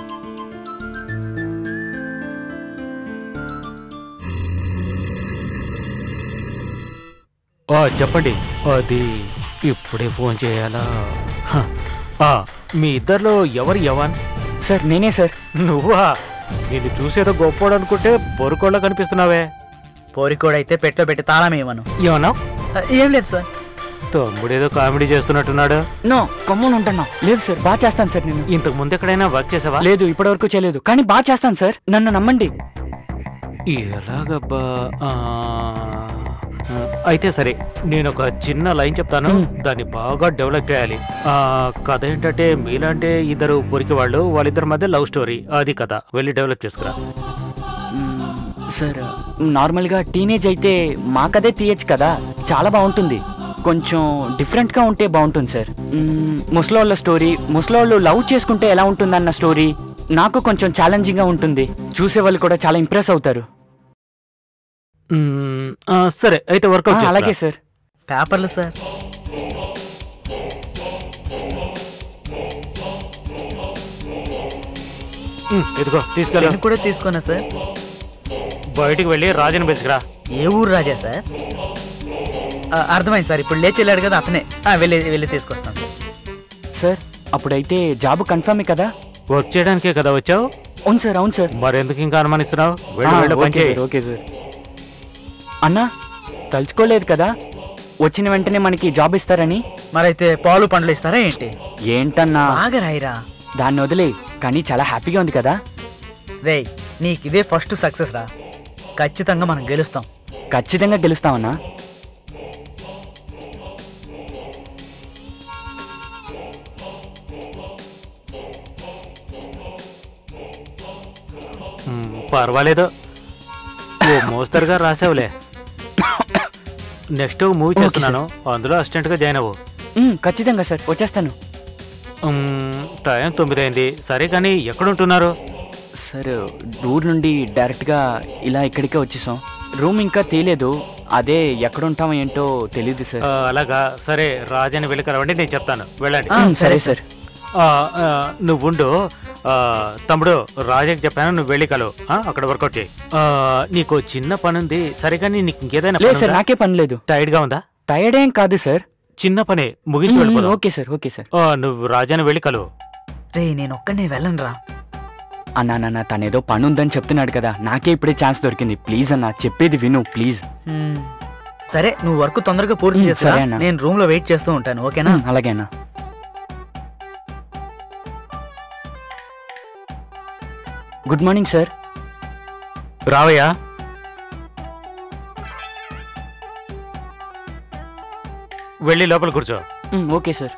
ఆ, చెప్పండి అది ఇప్పుడే ఫోన్ చేయాలా హ, ఆ, మీ ఇద్దరిలో ఎవరు యవన్ సార్ నేనే సార్ నువ్వా నిన్ను చూసేదో గొప్పోడు అనుకుంటే పొరుకోళ్ళ కనిపిస్తున్నావే పోరికోడైతే పెట్టో పెట్టి తాళం ఏమను ఏమన్నావు ఆ, ఏం లేదు సార్ తమ్ముడేదో కామెడీ చేస్తున్నట్టున్నాడు నో కమ్ముని ఉంటున్నా లేదు సార్ బాగా చేస్తాను సార్ నేను ఇంతకు ముందు ఎక్కడైనా వర్క్ చేసావా లేదు ఇప్పటివరకు చేయలేదు కానీ బాగా చేస్తాను సార్ నన్ను నమ్మండి ఎలాగబ్బా ఆ, అయితే సరే నేను ఒక చిన్న లైన్ చెప్తాను మ్. దాన్ని బాగా డెవలప్ చేయాలి ఆ కథ ఏంటంటే మీలాంటే ఇద్దరు పొరికి వాళ్ళు వాళ్ళిద్దరి మధ్య లవ్ స్టోరీ అది కథ వెళ్ళి డెవలప్ చేసుకురా మ్మ్, సార్ నార్మల్గా టీనేజ్ అయితే మాకదే తీయచ్చు కదా చాలా బాగుంటుంది కొంచెం డిఫరెంట్గా ఉంటే బాగుంటుంది సార్ మ్మ్, ముసలోళ్ళ స్టోరీ ముసలోళ్ళు లవ్ చేసుకుంటే ఎలా ఉంటుందన్న స్టోరీ నాకు కొంచెం ఛాలెంజింగ్గా ఉంటుంది చూసే వాళ్ళు కూడా చాలా ఇంప్రెస్ అవుతారు మ్, ఆ, సరే అయితే ఆ, వర్కౌట్ అలాగే సార్ పేపర్లు సార్ ఇదిగో తీసుకెళ్ళు పెన్ను కూడా తీసుకున్నా సార్ బయటికి వెళ్ళి రాజుని పిలుచుకురా ఏ ఊరు రాజా సార్ ఆ, అర్థమైంది సార్ ఇప్పుడు లేచి వెళ్ళాడు కదా అతనే ఆ, వెళ్ళి వెళ్ళి తీసుకొస్తాను సార్ సార్ అప్పుడైతే జాబ్ కన్ఫర్మే కదా వర్క్ చేయడానికే కదా వచ్చావు అవును సార్ అవును సార్ మరెందుకు ఇంకా అనుమానిస్తున్నావు వెళ్ళు ఆ, వెళ్ళు ఓకే పని చేయి. సార్, ఓకే సార్ అన్నా తలుచుకోలేదు కదా వచ్చిన వెంటనే మనకి జాబ్ ఇస్తారని మరైతే పాలు పండ్లు ఇస్తారా ఏంటి ఏంటన్నా బాగా రాయిరా దాన్ని వదిలే కానీ చాలా హ్యాపీగా ఉంది కదా రేయ్ నీకు ఇదే ఫస్ట్ సక్సెస్ రా ఖచ్చితంగా మనం గెలుస్తాం ఖచ్చితంగా గెలుస్తామన్నా మ్, పర్వాలేదు ఓ మోస్తరుగా రాసావులే నెక్స్ట్ మూవీ ఓకే, చేస్తున్నాను అందులో అసిస్టెంట్ గా జాయిన్ అవ్వు ఉమ్, ఖచ్చితంగా సార్ వచ్చేస్తాను మ్, టైం తొమ్మిది అయింది సరే కానీ ఎక్కడ ఉంటున్నారు సార్ ఊరు నుండి డైరెక్ట్గా ఇలా ఇక్కడికే వచ్చేసాం రూమ్ ఇంకా తేలేదు అదే ఎక్కడ ఉంటామో ఏంటో తెలియదు సార్ ఆ, అలాగా సరే రాజని వెళ్ళి కలవండి నేను చెప్తాను వెళ్ళండి ఆ, ఉమ్, సరే సార్ ఆ, ఆ, నువ్వు ఉండు ఆ, తమ్ముడు రాజాకి చెప్పాను నువ్వు వెళ్ళి కలవు ఆ, అక్కడ వర్కౌట్ చేయి ఆ, నీకు చిన్న పని ఉంది సరే కానీ నీకు ఇంకేదైనా లేదు సార్ నాకే పని లేదు టైర్డ్ గా ఉందా టైర్డ్ ఏం కాదు సార్ చిన్న పని ముగించి ఉమ్, వెళ్ళిపోదాం ఓకే సార్ ఓకే సార్ ఆ, నువ్వు రాజాని వెళ్ళి కలువు రేయ్ నేను ఒక్కనే వెళ్ళను రా అన్నా నాన్న తనేదో పని ఉందని చెప్తున్నాడు కదా నాకే ఇప్పుడే ఛాన్స్ దొరికింది ప్లీజ్ అన్న చెప్పేది విను ప్లీజ్ హ్మ్. సరే నువ్వు వర్క్ తొందరగా పూర్తి ఉమ్, చేస్తా సరే అన్న. నేను రూమ్ లో వెయిట్ చేస్తూ ఉంటాను ఓకేనా ఉమ్, అలాగే అన్న గుడ్ మార్నింగ్ సార్ రావయ్యా వెళ్ళి లోపల కూర్చో ఉమ్, ఓకే సార్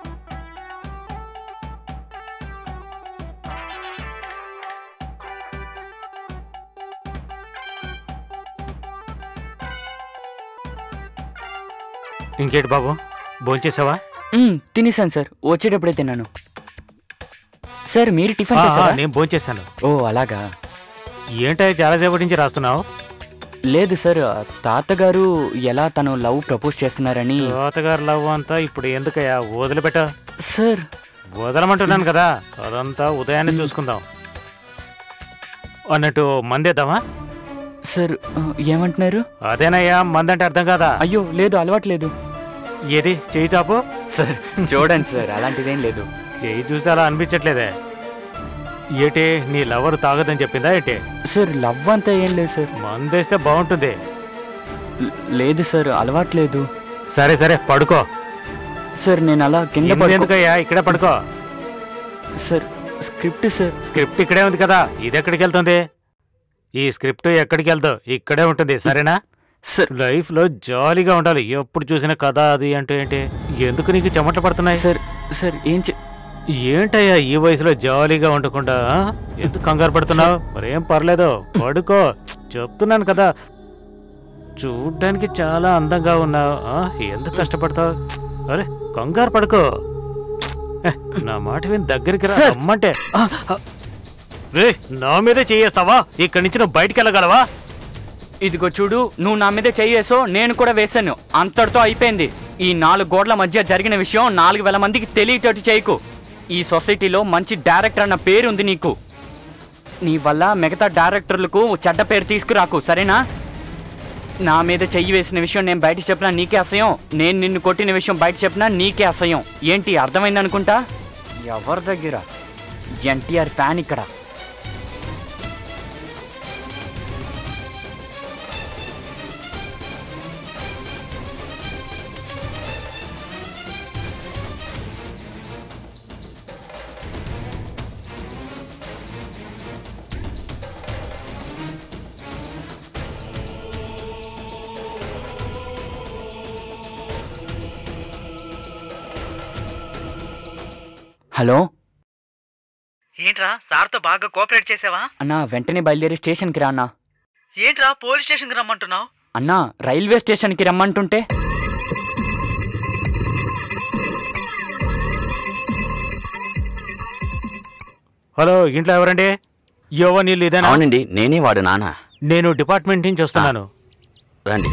ఇంకేంటి బాబు భోంచేసావా ఉమ్, తినేసాను సార్ వచ్చేటప్పుడే తిన్నాను సార్ మీరు టిఫిన్ ఆ, ఆ, చేశారా నేను భోంచేశాను ఓ అలాగా ఏంటో చాలా సేపటి నుంచి రాస్తున్నావు లేదు సార్ తాతగారు ఎలా తను లవ్ ప్రపోజ్ చేస్తున్నారని తాతగారు లవ్ అంతా ఇప్పుడు ఎందుకయ్యా వదిలిపెట్ట సార్ వదలమంటున్నాను కదా అదంతా ఉదయాన్నే చూసుకుందాం అన్నట్టు మందేద్దామా సార్ ఆ, ఏమంటున్నారు అదేనయ్యా మందంటే అర్థం కాదా అయ్యో లేదు అలవాట్లేదు ఏది చేయి చాపు సార్ చూడండి సార్ అలాంటిదేం లేదు చేయి చూస్తే అలా అనిపించట్లేదే ఏటి నీ లవర్ తాగదని చెప్పిందా ఏంటి సార్ లవ్ అంతా ఏం లేదు సార్ మందేస్తే బాగుంటుంది ల- లేదు సార్ అలవాట్లేదు సరే సరే పడుకో సార్ నేను అలా కింద పడుకో ఎందుకయ్యా ఇక్కడే పడుకో సార్ స్క్రిప్ట్ సార్ స్క్రిప్ట్ ఇక్కడే ఉంది కదా ఇది ఎక్కడికి వెళ్తుంది ఈ స్క్రిప్ట్ ఎక్కడికి వెళ్తావు ఇక్కడే ఉంటుంది సరేనా సార్ లైఫ్ లో జాలీగా ఉండాలి ఎప్పుడు చూసిన కథ అది అంటే ఏంటి ఎందుకు నీకు చెమట పడుతున్నాయి సార్ సార్ ఏం చె ఏంటయ్యా ఈ వయసులో జాలీగా ఉండకుండా ఆ? ఎందుకు కంగారు పడుతున్నావు మరేం పర్లేదు పడుకో చెప్తున్నాను కదా చూడ్డానికి చాలా అందంగా ఉన్నావు ఆ? ఎందుకు కష్టపడతావు అరే కంగారు పడుకో ఏ, నా మాట విని దగ్గరికి రా సార్. అమ్మంటే ఆ, ఆ. రే నా మీదే చేయేస్తావా ఇక్కడి నుంచి నువ్వు బయటికి వెళ్ళగలవా ఇదిగో చూడు నువ్వు నా మీద చెయ్యేసో నేను కూడా వేశాను అంతటితో అయిపోయింది ఈ నాలుగు గోడల మధ్య జరిగిన విషయం నాలుగు వేల మందికి తెలియటట్టు చేయకు ఈ సొసైటీలో మంచి డైరెక్టర్ అన్న పేరు ఉంది నీకు నీ వల్ల మిగతా డైరెక్టర్లకు చెడ్డ పేరు తీసుకురాకు సరేనా నా మీద చెయ్యి వేసిన విషయం నేను బయట చెప్పినా నీకే అసహ్యం నేను నిన్ను కొట్టిన విషయం బయట చెప్పినా నీకే అసహ్యం ఏంటి అర్థమైంది అనుకుంటా ఎవరి దగ్గర ఎన్టీఆర్ ఫ్యాన్ ఇక్కడ హలో ఏంట్రా సార్తో బాగా కోఆపరేట్ చేసావా అన్నా వెంటనే బయలుదేరి స్టేషన్కి రా అన్నా ఏంట్రా పోలీస్ స్టేషన్కి రమ్మంటున్నావు అన్నా రైల్వే స్టేషన్కి రమ్మంటుంటే హలో ఇంట్లో ఎవరండి యోవ నీళ్ళు ఇదేనా అవునండి నేనే వాడు నాన్న నేను డిపార్ట్మెంట్ నుంచి వస్తున్నాను రండి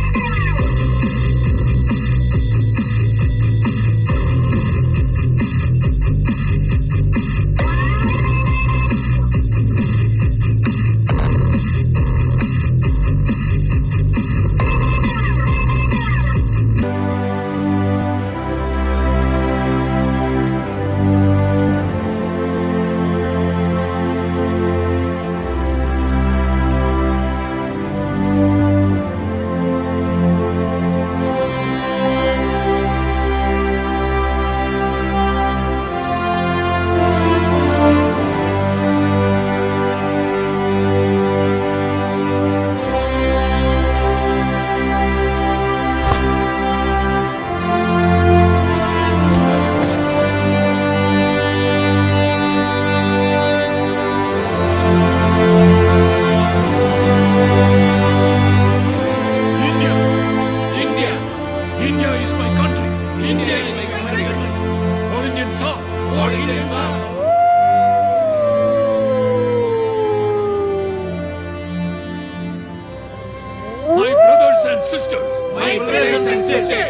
India! India! India is my country! India is my country! All Indians are! All Indians are! My brothers and sisters! My brothers and sisters!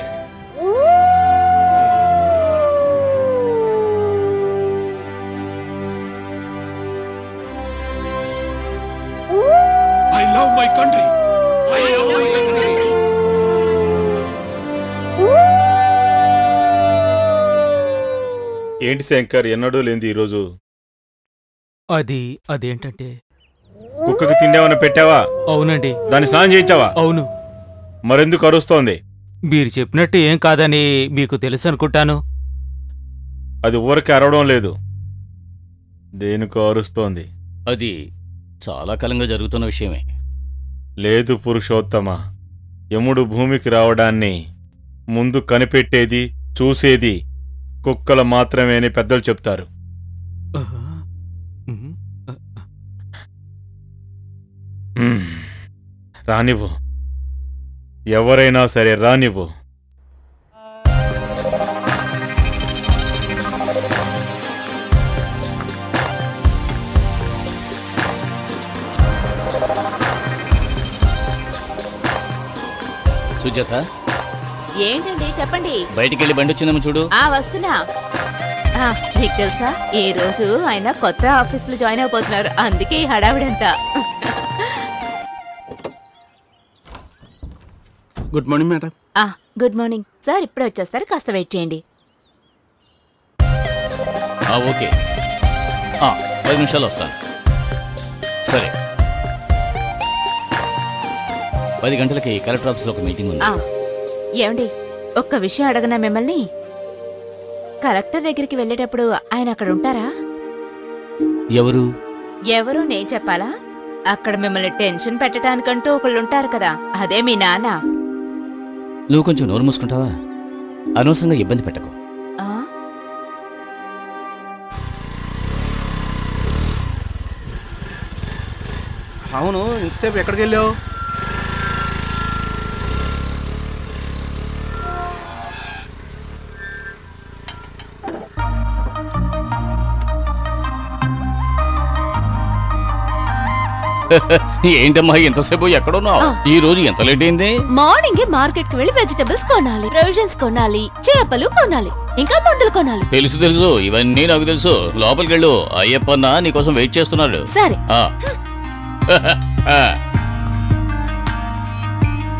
I love my country! I love my country! ఏంటి శంకర్ ఎన్నడూ లేనిది ఈరోజు అది అదేంటంటే కుక్కకి తిండేమన్నా పెట్టావా అవునండి దాన్ని స్నానం చేయించావా అవును మరెందుకు అరుస్తోంది మీరు చెప్పినట్టు ఏం కాదని మీకు తెలుసు అనుకుంటాను అది ఊరికి అరవడం లేదు దేనికో అరుస్తోంది అది చాలా కాలంగా జరుగుతున్న విషయమే లేదు పురుషోత్తమ యముడు భూమికి రావడాన్ని ముందు కనిపెట్టేది చూసేది కుక్కలు మాత్రమే అని పెద్దలు చెప్తారు ఉమ్, మ్మ్. రానివ్వు ఎవరైనా సరే రానివ్వు సుజాత ఏంటండి చెప్పండి బయటికి వెళ్ళి బండి వచ్చిందేమో చూడు ఆ వస్తున్నా ఆ, మీకు తెలుసా ఈ రోజు ఆయన కొత్త ఆఫీస్ లో జాయిన్ అయిపోతున్నారు అందుకే ఈ హడావిడంతా గుడ్ మార్నింగ్ మేడం ఆ, గుడ్ మార్నింగ్ సార్ ఇప్పుడే వచ్చేస్తారు కాస్త వెయిట్ చేయండి ఆ, ఓకే ఆ, పది నిమిషాలు వస్తాను సరే పది గంటలకి కలెక్టర్ ఆఫీస్లో ఒక మీటింగ్ ఉంది ఆ, ఏమండి ఒక్క విషయం అడగనా మిమ్మల్ని కలెక్టర్ దగ్గరికి వెళ్ళేటప్పుడు ఆయన అక్కడ ఉంటారా ఎవరు ఎవరు నేను చెప్పాలా అక్కడ మిమ్మల్ని టెన్షన్ పెట్టడానికంటూ ఒకళ్ళు ఉంటారు కదా అదే మీ నాన్న నువ్వు కొంచెం నోరు మూసుకుంటావా అనవసరంగా ఇబ్బంది పెట్టకు ఆ? అవును ఇంతసేపు ఎక్కడికి వెళ్ళావు ఏంటమ్మా ఎంతసేపు ఎక్కడున్నావు ఈ రోజు ఎంత లేట్ అయింది మార్నింగ్ మార్కెట్ కి వెళ్ళి వెజిటబుల్స్ కొనాలి ప్రొవిజన్స్ కొనాలి చేపలు కొనాలి ఇంకా మందులు కొనాలి తెలుసు తెలుసు ఇవన్నీ నాకు తెలుసు లోపలికి వెళ్ళు అయ్యప్పన్న నీకోసం వెయిట్ చేస్తున్నాడు సరే ఆ. ఆ.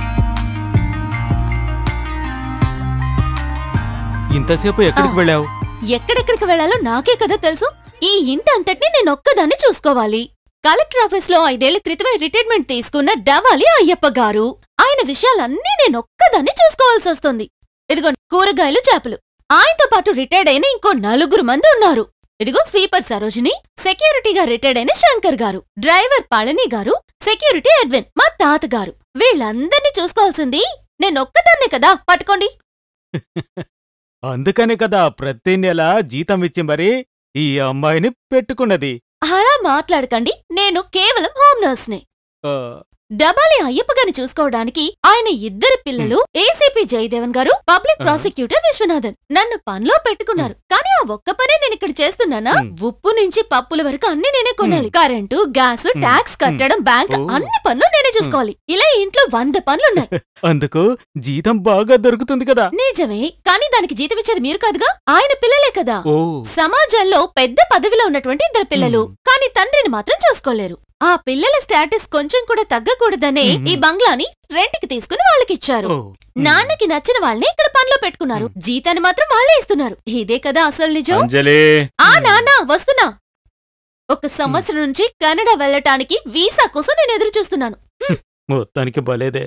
ఇంతసేపు ఎక్కడికి వెళ్ళావు ఎక్కడెక్కడికి వెళ్లాలో నాకే కదా తెలుసు ఈ ఇంటి అంతటిని నేను ఒక్కదాన్ని చూసుకోవాలి కలెక్టర్ ఆఫీస్ లో ఐదేళ్ల క్రితమే రిటైర్మెంట్ తీసుకున్న డవాలి అయ్యప్ప గారు ఆయన విషయాలన్నీ నేను ఒక్కదాన్ని చూసుకోవాల్సి వస్తుంది ఇదిగో కూరగాయలు చేపలు ఆయనతో పాటు రిటైర్డ్ అయిన ఇంకో నలుగురు మంది ఉన్నారు ఇదిగో స్వీపర్ సరోజిని సెక్యూరిటీగా రిటైర్డ్ అయిన శంకర్ గారు డ్రైవర్ పళని గారు సెక్యూరిటీ ఎడ్విన్ మా తాతగారు వీళ్ళందర్నీ చూసుకోవాల్సింది నేనొక్కదాన్నే కదా పట్టుకోండి అందుకనే కదా ప్రతి నెల జీతం ఇచ్చి మరి ఈ అమ్మాయిని పెట్టుకున్నది అలా మాట్లాడకండి నేను కేవలం హోమ్ నర్స్నే ఆ, డబాలి అయ్యప్ప గారిని చూసుకోవడానికి ఆయన ఇద్దరు పిల్లలు ఏసీపీ జయదేవన్ గారు పబ్లిక్ ప్రాసిక్యూటర్ విశ్వనాథన్ నన్ను పనిలో పెట్టుకున్నారు కానీ ఆ ఒక్క పనే నేను ఇక్కడ చేస్తున్నానా ఉప్పు నుంచి పప్పుల వరకు అన్ని నేనే కొనాలి కరెంటు గ్యాస్ ట్యాక్స్ కట్టడం బ్యాంక్ ఓ. అన్ని పనులు నేనే చూసుకోవాలి ఇలా ఇంట్లో వంద పనులున్నాయి అందుకు జీతం బాగా దొరుకుతుంది కదా నిజమే కానీ దానికి జీతం ఇచ్చేది మీరు కాదుగా ఆయన పిల్లలే కదా ఓ సమాజంలో పెద్ద పదవిలో ఉన్నటువంటి ఇద్దరు పిల్లలు కానీ తండ్రిని మాత్రం చూసుకోలేరు ఆ పిల్లల స్టేటస్ కొంచెం కూడా తగ్గకూడదనే ఈ బంగ్లాని రెంట్కి తీసుకుని వాళ్ళకిచ్చారు నాన్నకి నచ్చిన వాళ్ళని ఇక్కడ పనిలో పెట్టుకున్నారు జీతాన్ని మాత్రం వాళ్ళే ఇస్తున్నారు ఇదే కదా అసలు నిజం అంజలి ఆ నాన్న వస్తున్నా ఒక సంవత్సరం నుంచి కెనడా వెళ్ళటానికి వీసా కోసం నేను ఎదురు చూస్తున్నాను మొత్తానికి బలేదే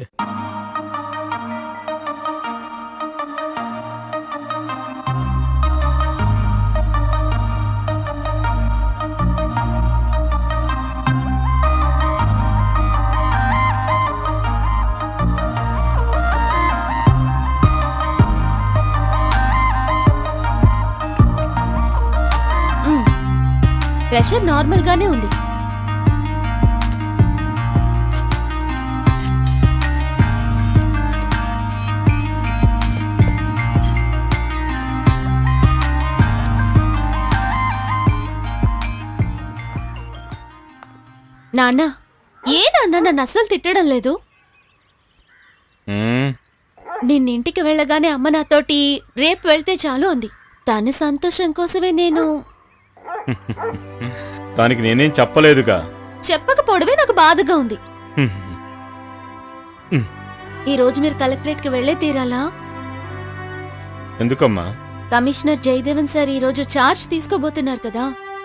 ప్రెషర్ నార్మల్ గానే ఉంది నాన్న ఏ నాన్న నన్ను అస్సలు తిట్టడం లేదు మ్మ్. నిన్నింటికి వెళ్ళగానే అమ్మ నాతోటి రేపు వెళ్తే చాలు అంది తన సంతోషం కోసమే నేను దానికి నేనేం చెప్పలేదుగా చెప్పకపోవడమే నాకు బాధగా ఉంది హ్మ్. ఈ రోజు మీరు కలెక్టరేట్ కి వెళ్లే తీరాలా ఎందుకమ్మా కమిషనర్ జయదేవన్ సార్ ఈ రోజు చార్జ్ తీసుకోబోతున్నారు కదా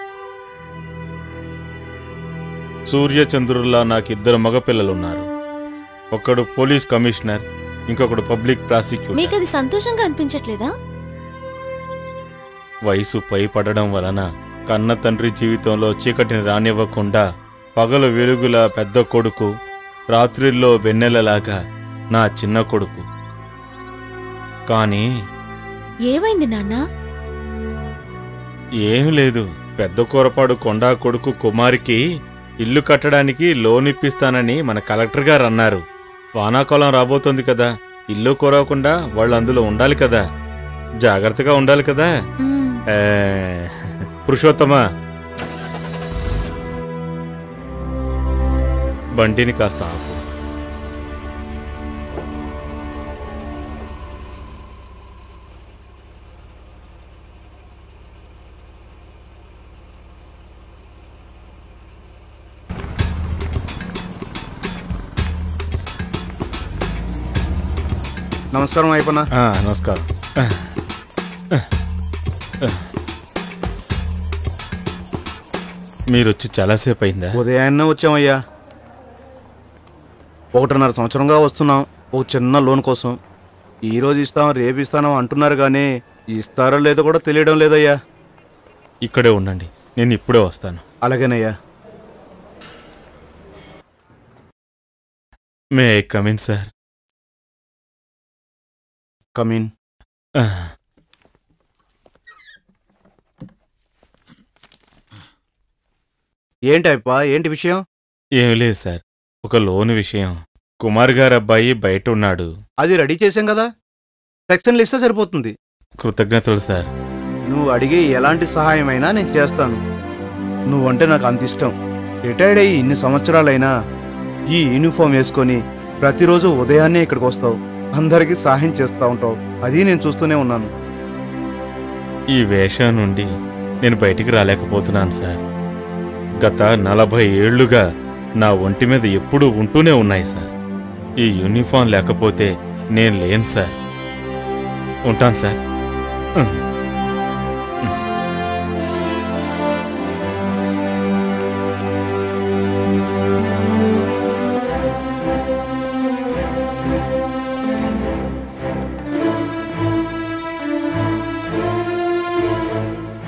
సూర్యచంద్రుల్లా నాకిద్దరు మగపిల్లలున్నారు ఒకడు పోలీస్ కమిషనర్ ఇంకొకడు పబ్లిక్ ప్రాసిక్యూటర్ మీకు అది సంతోషంగా అనిపించట్లేదా వయసు పైపడడం వలన కన్న తండ్రి జీవితంలో చీకటిని రానివ్వకుండా పగలు వెలుగుల పెద్ద కొడుకు రాత్రిల్లో వెన్నెలలాగా నా చిన్న కొడుకు కానీ ఏమైంది నాన్నా ఏం లేదు పెద్ద కూరపాడు కొండా కొడుకు కుమారికి ఇల్లు కట్టడానికి లోన్ ఇప్పిస్తానని మన కలెక్టర్ గారు అన్నారు వానాకాలం రాబోతోంది కదా ఇల్లు కురవకుండా వాళ్ళు అందులో ఉండాలి కదా జాగ్రత్తగా ఉండాలి కదా ఏ, పురుషోత్తమా బండిని కాస్త ఆపు నమస్కారం అయిపోనా ఆ, నమస్కారం మీరొచ్చి చాలాసేపు అయిందా ఉదయాన్నే వచ్చామయ్యా ఒకటిన్నర సంవత్సరంగా వస్తున్నాం ఒక చిన్న లోన్ కోసం ఈ రోజు ఇస్తాం రేపు ఇస్తాం అంటున్నారు కానీ ఇస్తారో లేదో కూడా తెలియడం లేదయ్యా ఇక్కడే ఉండండి నేను ఇప్పుడే వస్తాను అలాగేనయ్యా మే కమిన్ సార్ కమీన్ ఏంటి అయ్యప్ప ఏంటి విషయం ఏం లేదు సార్ ఒక లోన్ విషయం కుమార్ గారి అబ్బాయి బయట ఉన్నాడు అది రెడీ చేశాం కదా సెక్షన్లు ఇస్తే సరిపోతుంది కృతజ్ఞతలు సార్ నువ్వు అడిగే ఎలాంటి సహాయమైనా నేను చేస్తాను నువ్వంటే నాకు అంత ఇష్టం రిటైర్డ్ అయ్యి ఇన్ని సంవత్సరాలైనా ఈ యూనిఫామ్ వేసుకొని ప్రతిరోజు ఉదయాన్నే ఇక్కడికి వస్తావు అందరికీ సహాయం చేస్తూ ఉంటావు అది నేను చూస్తూనే ఉన్నాను ఈ వేషం నుండి నేను బయటికి రాలేకపోతున్నాను సార్ గత నలభై ఏళ్లుగా నా ఒంటి మీద ఎప్పుడూ ఉంటూనే ఉన్నాయి సార్ ఈ యూనిఫామ్ లేకపోతే నేను లేను సార్ ఉంటాను సార్ ఉహ్.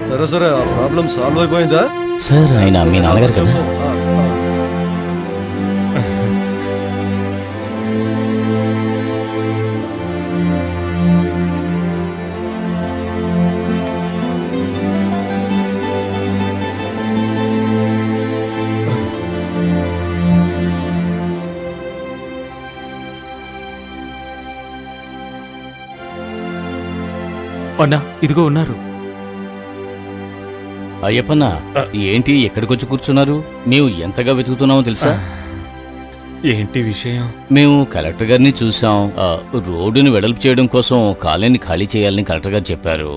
సరే సరే ఆ ప్రాబ్లం సాల్వ్ అయిపోయిందా సార్ ఆయన మీ నాన్నగారు కదా అన్నా ఇదిగో ఉన్నారు అయ్యప్పన్న ఏంటి ఎక్కడికొచ్చి కూర్చున్నారు మేము ఎంతగా వెతుకుతున్నామో తెలుసా ఏంటి విషయం మేము కలెక్టర్ గారిని చూసాం ఆ, రోడ్డుని వెడల్పు చేయడం కోసం కాలనీ ఖాళీ చేయాలని కలెక్టర్ గారు చెప్పారు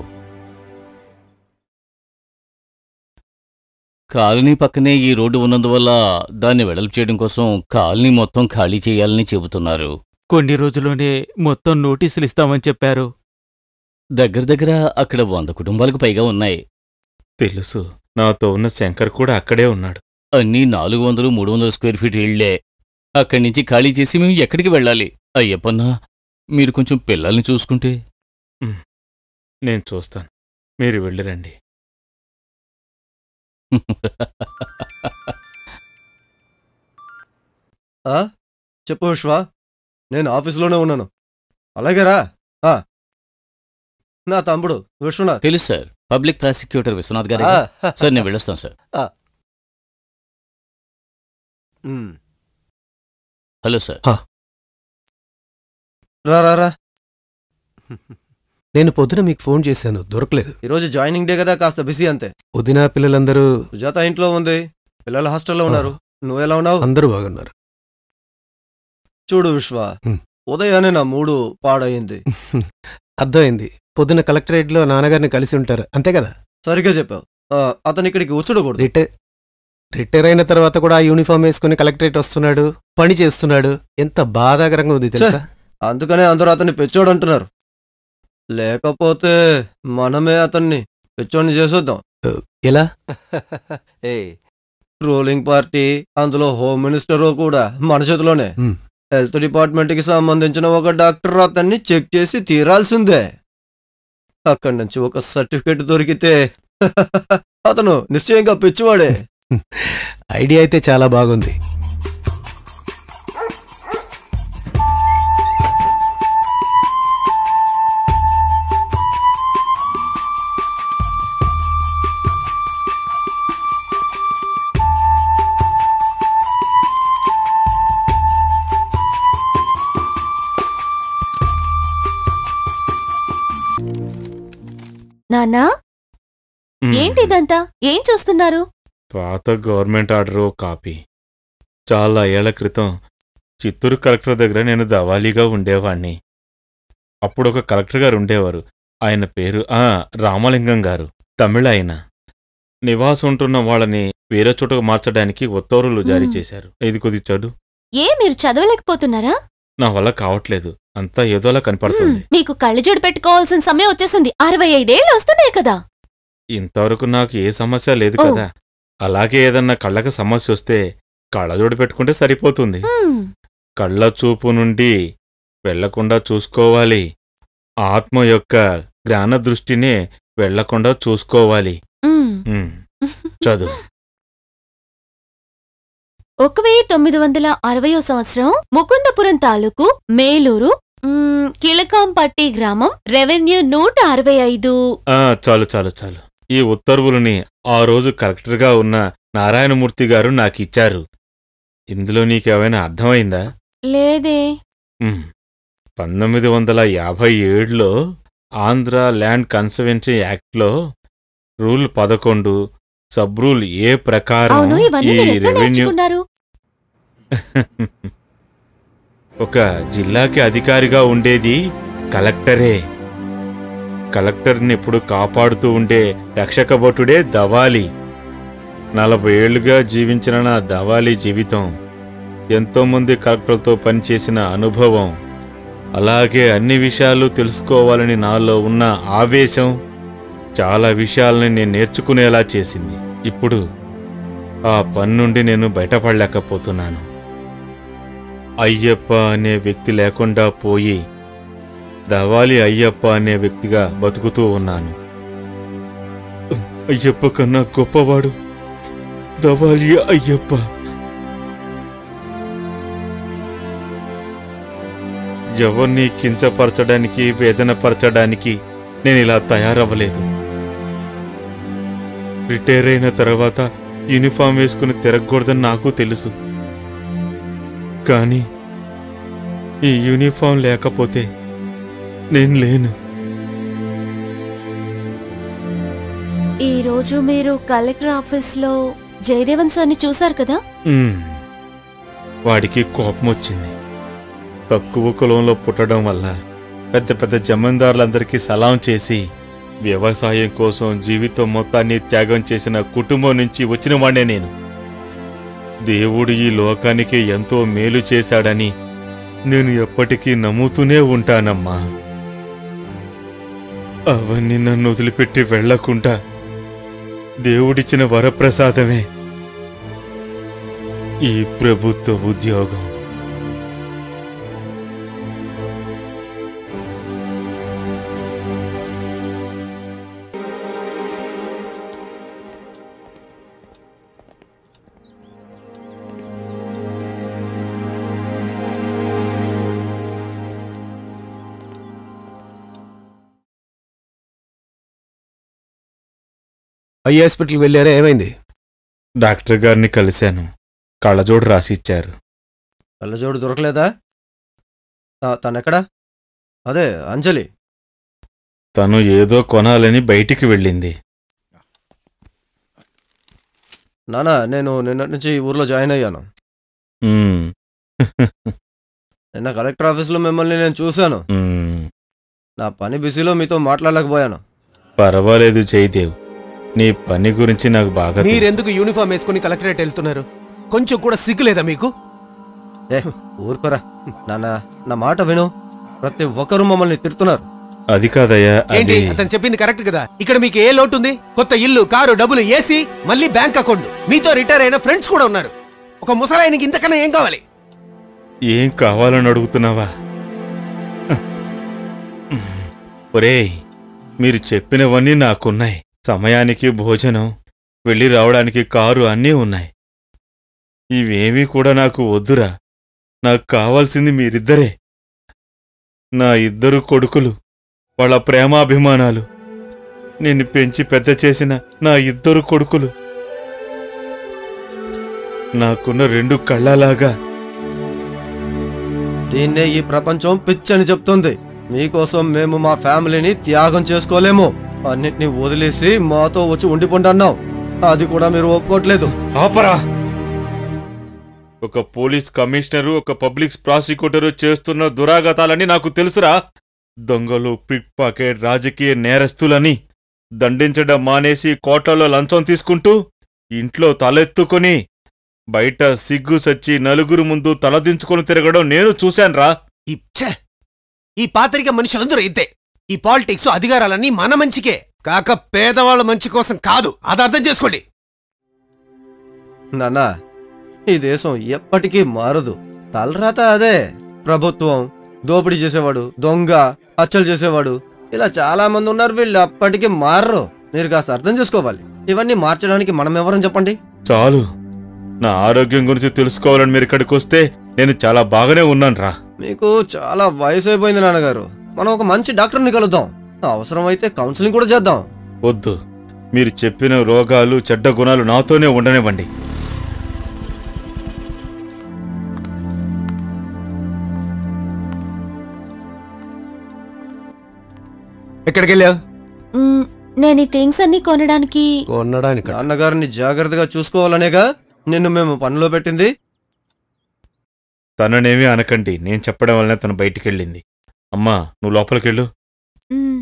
కాలనీ పక్కనే ఈ రోడ్డు ఉన్నందువల్ల దాన్ని వెడల్పు చేయడం కోసం కాలనీ మొత్తం ఖాళీ చేయాలని చెబుతున్నారు కొన్ని రోజుల్లోనే మొత్తం నోటీసులు ఇస్తామని చెప్పారు దగ్గర దగ్గర అక్కడ వంద కుటుంబాలకు పైగా ఉన్నాయి తెలుసు నాతో ఉన్న శంకర్ కూడా అక్కడే ఉన్నాడు అన్నీ నాలుగు వందలు మూడు వందల స్క్వేర్ ఫీట్ ఇళ్లే అక్కడి నుంచి ఖాళీ చేసి మేము ఎక్కడికి వెళ్ళాలి అయ్యప్పన్నా మీరు కొంచెం పిల్లల్ని చూసుకుంటే నేను చూస్తాను మీరు వెళ్ళిరండి ఆ? చెప్పు విశ్వ నేను ఆఫీస్లోనే ఉన్నాను అలాగే రా ఆ. నా తమ్ముడు విశ్వనాథ్ తెలుసు సార్ పబ్లిక్ ప్రాసిక్యూటర్ విశ్వనాథ్ గారే ఆ. సార్ నేను వెళ్ళొస్తాను సార్ ఆ. ఉమ్. హలో సార్ రా రా రా నేను పొద్దున మీకు ఫోన్ చేశాను దొరకలేదు ఈరోజు జాయినింగ్ డే కదా కాస్త బిజీ అంతే వదిన పిల్లలందరూ సుజాత ఇంట్లో ఉంది పిల్లలు హాస్టల్లో ఉన్నారు నువ్వు ఎలా ఉన్నావు అందరూ బాగున్నారు చూడు విశ్వ ఉదయాన్నే నా మూడు పాడయింది అర్థమైంది పొద్దున కలెక్టరేట్లో నాన్నగారిని కలిసి ఉంటారు అంతే కదా సరిగ్గా చెప్పావు ఆ, అతను ఇక్కడికి వచ్చుడకూడదు రిటైర్ రిటైర్ అయిన తర్వాత కూడా ఆ యూనిఫామ్ వేసుకుని కలెక్టరేట్ వస్తున్నాడు పని చేస్తున్నాడు ఎంత బాధాకరంగా ఉంది తెలుసా అందుకనే అందరూ అతన్ని పెచ్చోడు అంటున్నారు లేకపోతే మనమే అతన్ని పెచ్చోడిని చేసొద్దాం ఎలా ఏ రూలింగ్ పార్టీ అందులో హోమ్ మినిస్టర్ కూడా మన చేతిలోనే హ్మ్. హెల్త్ డిపార్ట్మెంట్ కి సంబంధించిన ఒక డాక్టర్ అతన్ని చెక్ చేసి తీరాల్సిందే అక్కడి నుంచి ఒక సర్టిఫికెట్ దొరికితే అతను నిశ్చయంగా పిచ్చివాడే ఐడియా అయితే చాలా బాగుంది నాన్నా మ్. ఏంటిదంతా ఏం చూస్తున్నారు పాత గవర్నమెంట్ ఆర్డర్ కాపీ చాలా ఏళ్ల క్రితం చిత్తూరు కలెక్టర్ దగ్గర నేను దవాలీగా ఉండేవాణ్ణి అప్పుడు ఒక కలెక్టర్ గారు ఉండేవారు ఆయన పేరు ఆ రామలింగం గారు తమిళ ఆయన నివాసం ఉంటున్న వాళ్ళని వేరే చోటకు మార్చడానికి ఉత్తర్వులు జారీ మ్. చేశారు ఇది కొద్ది చదువు ఏ మీరు చదవలేకపోతున్నారా నా వల్ల కావట్లేదు అంతా ఏదోలా కనపడుతుంది మ్, మీకు కళ్ళజోడు పెట్టుకోవాల్సిన సమయం వచ్చేసింది అరవై ఐదేళ్ళు వస్తున్నాయి కదా ఇంతవరకు నాకు ఏ సమస్య లేదు ఓ. కదా అలాగే ఏదన్నా కళ్ళకి సమస్య వస్తే కళ్ళజోడు పెట్టుకుంటే సరిపోతుంది మ్, కళ్ళ చూపు నుండి వెళ్లకుండా చూసుకోవాలి ఆత్మ యొక్క జ్ఞాన దృష్టినే వెళ్లకుండా చూసుకోవాలి మ్. ఉమ్, చదువు ఒక వెయ్యి తొమ్మిది వందల అరవయో సంవత్సరం ముకుందపురం తాలూకు మేలూరు మ్, కిళకాంపట్టి గ్రామం రెవెన్యూ నూట అరవై ఐదు ఆ చాలు చాలు చాలు ఈ ఉత్తర్వులని ఆ రోజు కలెక్టర్గా ఉన్న నారాయణమూర్తి గారు నాకిచ్చారు ఇందులో నీకేమైనా అర్థమైందా లేదే ఉమ్, పంతొమ్మిది వందల యాభై ఏడులో ఆంధ్ర ల్యాండ్ కన్సర్వెన్సీ యాక్ట్లో రూల్ పదకొండు సబ్ రూల్ ఏ ప్రకారం అవును ఇవన్నీ ఈ మీరు ఎక్కడ రెవెన్యూ నేర్చుకున్నారు ఒక జిల్లాకి అధికారిగా ఉండేది కలెక్టరే కలెక్టర్ని ఎప్పుడు కాపాడుతూ ఉండే రక్షక భటుడే దవాలి నలభై ఏళ్లుగా జీవించిన నా దవాలి జీవితం ఎంతోమంది కలెక్టర్లతో పనిచేసిన అనుభవం అలాగే అన్ని విషయాలు తెలుసుకోవాలని నాలో ఉన్న ఆవేశం చాలా విషయాలని నేను నేర్చుకునేలా చేసింది ఇప్పుడు ఆ పని నుండి నేను బయటపడలేకపోతున్నాను అయ్యప్ప అనే వ్యక్తి లేకుండా పోయి దవాలి అయ్యప్ప అనే వ్యక్తిగా బతుకుతూ ఉన్నాను అయ్యప్ప కన్నా గొప్పవాడు దవాలియ అయ్యప్ప ఎవరిని కించపరచడానికి వేదనపరచడానికి నేను ఇలా తయారవ్వలేదు రిటైర్ అయిన తర్వాత యూనిఫామ్ వేసుకుని తిరగకూడదని నాకు తెలుసు కానీ ఈ యూనిఫామ్ లేకపోతే నేను లేను ఈ రోజు మీరు కలెక్టర్ ఆఫీస్ లో జయదేవన్ సార్ని చూశారు కదా మ్మ్. వాడికి కోపం వచ్చింది తక్కువ కులంలో పుట్టడం వల్ల పెద్ద పెద్ద జమీందారులందరికీ సలాం చేసి వ్యవసాయం కోసం జీవితం మొత్తాన్ని త్యాగం చేసిన కుటుంబం నుంచి వచ్చిన వాడే నేను దేవుడు ఈ లోకానికి ఎంతో మేలు చేశాడని నేను ఎప్పటికీ నమ్ముతూనే ఉంటానమ్మా అవన్నీ నన్ను వదిలిపెట్టి వెళ్లకుండా దేవుడిచ్చిన వరప్రసాదమే ఈ ప్రభుత్వ ఉద్యోగం ఐ హాస్పిటల్కి వెళ్ళారా ఏమైంది డాక్టర్ గారిని కలిశాను కళ్ళజోడు రాసిచ్చారు కళ్ళజోడు దొరకలేదా తా- తనెక్కడా అదే అంజలి తను ఏదో కొనాలని బయటికి వెళ్ళింది నానా నేను నిన్నటి నుంచి ఈ ఊర్లో జాయిన్ అయ్యాను మ్మ్. నిన్న కలెక్టర్ ఆఫీస్లో మిమ్మల్ని నేను చూశాను మ్మ్. నా పని బిజీలో మీతో మాట్లాడలేకపోయాను పర్వాలేదు జయదేవ్ నీ పని గురించి నాకు బాగా తెలుసు. మీరెందుకు యూనిఫామ్ వేసుకుని కలెక్టరేట్ వెళ్తున్నారు కొంచెం కూడా సిగ్గులేదా మీకు ఏ ఊరుకోరా నాన్న నా మాట విను ప్రతి ఒక్కరూ మమ్మల్ని తిడుతున్నారు అది కాదయ్యా ఏంటి అది అతను చెప్పింది కరెక్ట్ కదా ఇక్కడ మీకు ఏ లోటు ఉంది కొత్త ఇల్లు కారు డబ్బులు ఏసీ మళ్ళీ బ్యాంక్ అకౌంట్ మీతో రిటైర్ అయిన ఫ్రెండ్స్ కూడా ఉన్నారు ఒక ముసలాయనకి ఇంతకన్నా ఏం కావాలి ఏం కావాలని అడుగుతున్నావా ఒరేయ్ మీరు చెప్పినవన్నీ నాకున్నాయి సమయానికి భోజనం వెళ్ళి రావడానికి కారు అన్నీ ఉన్నాయి ఇవేమీ కూడా నాకు వద్దురా నాకు కావాల్సింది మీరిద్దరే నా ఇద్దరు కొడుకులు వాళ్ళ ప్రేమాభిమానాలు నిన్ను పెంచి పెద్ద చేసిన నా ఇద్దరు కొడుకులు నాకున్న రెండు కళ్ళలాగా దీన్నే ఈ ప్రపంచం పిచ్చని చెప్తుంది మీకోసం మేము మా ఫ్యామిలీని త్యాగం చేసుకోలేము అన్నిటినీ వదిలేసి మాతో వచ్చి ఉండిపోండి అన్నాం అది కూడా మీరు ఒప్పుకోవట్లేదు ఆపరా ఒక పోలీస్ కమిషనరు ఒక పబ్లిక్ ప్రాసిక్యూటరు చేస్తున్న దురాగతాలని నాకు తెలుసురా దొంగలు పిక్ పాకెట్ రాజకీయ నేరస్తులని దండించడం మానేసి కోట్లలో లంచం తీసుకుంటూ ఇంట్లో తలెత్తుకొని బయట సిగ్గు సచ్చి నలుగురు ముందు తలదించుకొని తిరగడం నేను చూశాన్రా ఈ ఛే! ఈ పాత్రిక మనుషులందరూ ఇంతే ఈ పాలిటిక్స్ అధికారాలన్నీ మన మంచికే కాక పేదవాళ్ళ మంచి కోసం కాదు అది అర్థం చేసుకోండి నాన్న ఈ దేశం ఎప్పటికీ మారదు తలరాత అదే ప్రభుత్వం దోపిడీ చేసేవాడు దొంగ హత్యలు చేసేవాడు ఇలా చాలా మంది ఉన్నారు వీళ్ళు అప్పటికీ మారరు మీరు కాస్త అర్థం చేసుకోవాలి ఇవన్నీ మార్చడానికి మనం ఎవరని చెప్పండి చాలు నా ఆరోగ్యం గురించి తెలుసుకోవాలని మీరు ఇక్కడికి వస్తే నేను చాలా బాగానే ఉన్నానురా మీకు చాలా వయసు అయిపోయింది నాన్నగారు మనం ఒక మంచి డాక్టర్ని కలుద్దాం అవసరమైతే కౌన్సిలింగ్ కూడా చేద్దాం వద్దు మీరు చెప్పిన రోగాలు చెడ్డ గుణాలు నాతోనే ఉండనివ్వండి ఎక్కడికి వెళ్ళావు మ్, నేను ఈ థింగ్స్ అన్ని కొనడానికి కొనడానికి నాన్నగారిని జాగ్రత్తగా చూసుకోవాలనేగా నిన్ను మేము పనిలో పెట్టింది తననేమీ అనకండి నేను చెప్పడం వల్లనే తను బయటికెళ్ళింది అమ్మా నువ్వు లోపలికెళ్ళు మ్,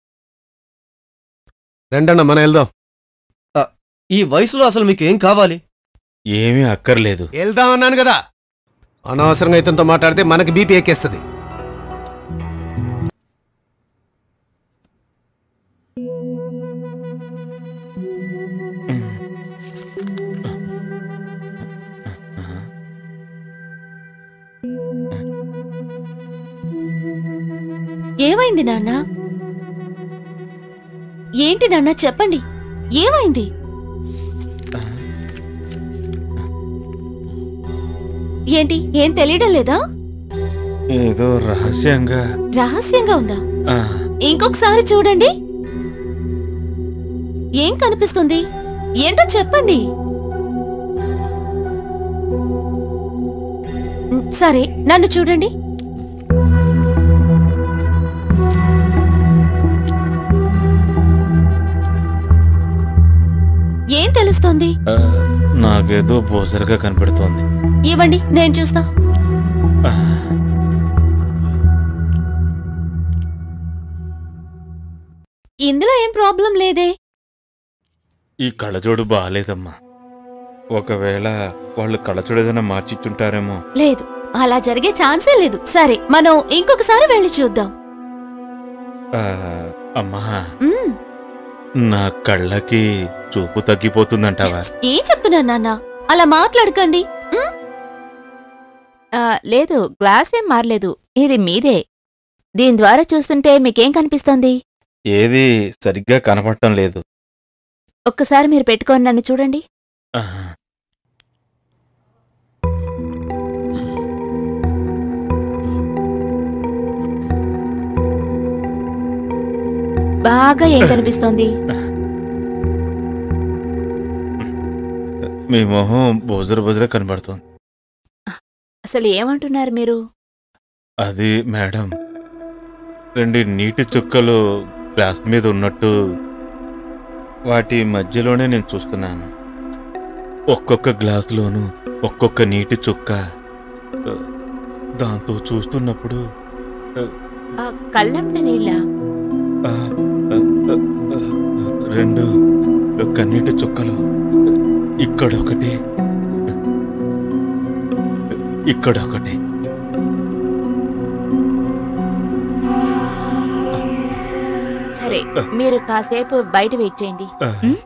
రెండన్న మన వెళ్దాం ఈ వయసులో అసలు మీకు ఏం కావాలి ఏమీ అక్కర్లేదు వెళ్దాం అన్నాను కదా అనవసరంగా ఇతనితో మాట్లాడితే మనకి బీపీ ఎక్కేస్తుంది ఏమైంది నాన్న ఏంటి నాన్న చెప్పండి ఏమైంది ఏంటి ఏం తెలియడం లేదా ఏదో రహస్యంగా రహస్యంగా ఉందా ఆ, ఇంకొకసారి చూడండి ఏం కనిపిస్తుంది ఏంటో చెప్పండి ఉమ్, సరే నన్ను చూడండి ఏం తెలుస్తోంది ఆ, నాకేదో బోజరుగా కనపడుతోంది ఇవ్వండి నేను చూస్తా ఆ, ఇందులో ఏం ప్రాబ్లం లేదే ఈ కళ్ళజోడు బాగాలేదమ్మా ఒకవేళ వాళ్ళు కళ్ళజోడు ఏదైనా మార్చిచ్చుంటారేమో లేదు అలా జరిగే ఛాన్సే లేదు సరే మనం ఇంకొకసారి వెళ్ళి చూద్దాం ఆ, అమ్మా మ్మ్. నా కళ్ళకి చూపు తగ్గిపోతుందంటావా ఏం చెప్తున్నారు నాన్న అలా మాట్లాడకండి మ్మ్? ఆ, లేదు గ్లాస్ ఏం మారలేదు ఇది మీదే దీని ద్వారా చూస్తుంటే మీకేం కనిపిస్తోంది ఏది సరిగ్గా కనపడటం లేదు ఒక్కసారి మీరు పెట్టుకొని నన్ను చూడండి ఆ, బాగా ఏం కనిపిస్తోంది మీ మొహం బోజర బోజర కనబడుతోంది అసలు ఏమంటున్నారు మీరు అది మేడం రెండు నీటి చుక్కలు గ్లాస్ మీద ఉన్నట్టు వాటి మధ్యలోనే నేను చూస్తున్నాను ఒక్కొక్క గ్లాసులోనూ ఒక్కొక్క నీటి చుక్క ఆ, దాంతో చూస్తున్నప్పుడు ఆ, ఆ, కళ్ళంట నీళ్ళ ఆ, ఆ, ఆ, ఆ, రెండు కన్నీటి చుక్కలు ఇక్కడొకటి ఇక్కడొకటి సరే మీరు కాసేపు బయట వెయిట్ చేయండి ఆ. ఉమ్?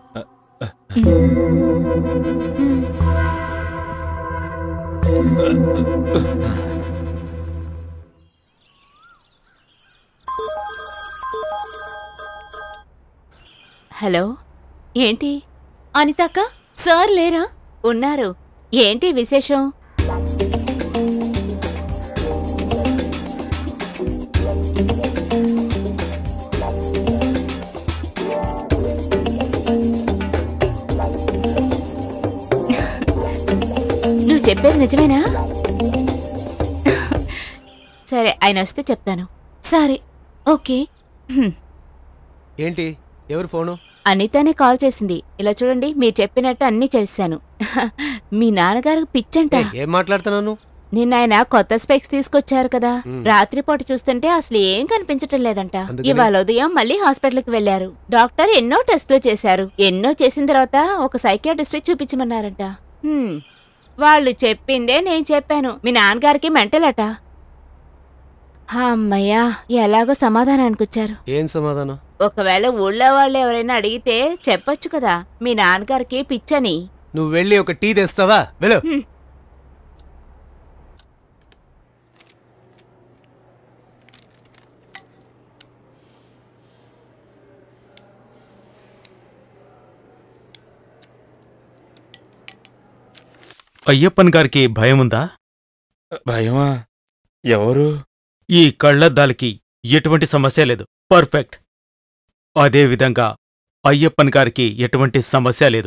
హలో ఏంటి అనితక్క సార్ లేరా ఉన్నారు ఏంటి విశేషం నువ్వు చెప్పేది నిజమేనా సరే ఆయన వస్తే చెప్తాను సరే ఓకే ఏంటి ఎవరు ఫోను అనితానే కాల్ చేసింది ఇలా చూడండి మీరు చెప్పినట్టు అన్నీ చేశాను మీ నాన్నగారికి పిచ్చంట ఏయ్, ఏం మాట్లాడుతున్నాను నిన్న ఆయన కొత్త స్పెక్స్ తీసుకొచ్చారు కదా మ్. రాత్రిపూట చూస్తుంటే అసలు ఏం కనిపించటం లేదంట అందుకని? ఇవాళ ఉదయం మళ్ళీ హాస్పిటల్కి వెళ్లారు డాక్టర్ ఎన్నో టెస్టులు చేశారు ఎన్నో చేసిన తర్వాత ఒక సైకియాట్రిస్ట్ చూపించమన్నారంట హ్మ్. వాళ్ళు చెప్పిందే నేను చెప్పాను మీ నాన్నగారికి మెంటల్ అట అమ్మయ్యా ఎలాగో సమాధానానికి వచ్చారు ఏం సమాధానం ఒకవేళ ఊళ్ళో వాళ్ళు ఎవరైనా అడిగితే చెప్పొచ్చు కదా మీ నాన్నగారికి పిచ్చని నువ్వు వెళ్ళి ఒక టీ తెస్తావా వెళ్ళు హ్మ్. అయ్యప్పన్ గారికి భయముందా భయమా ఎవరు ఈ కళ్ళద్దాలకి ఎటువంటి సమస్య లేదు పర్ఫెక్ట్ అదే విధంగా అయ్యప్పన్ గారికి ఎటువంటి సమస్య లేదు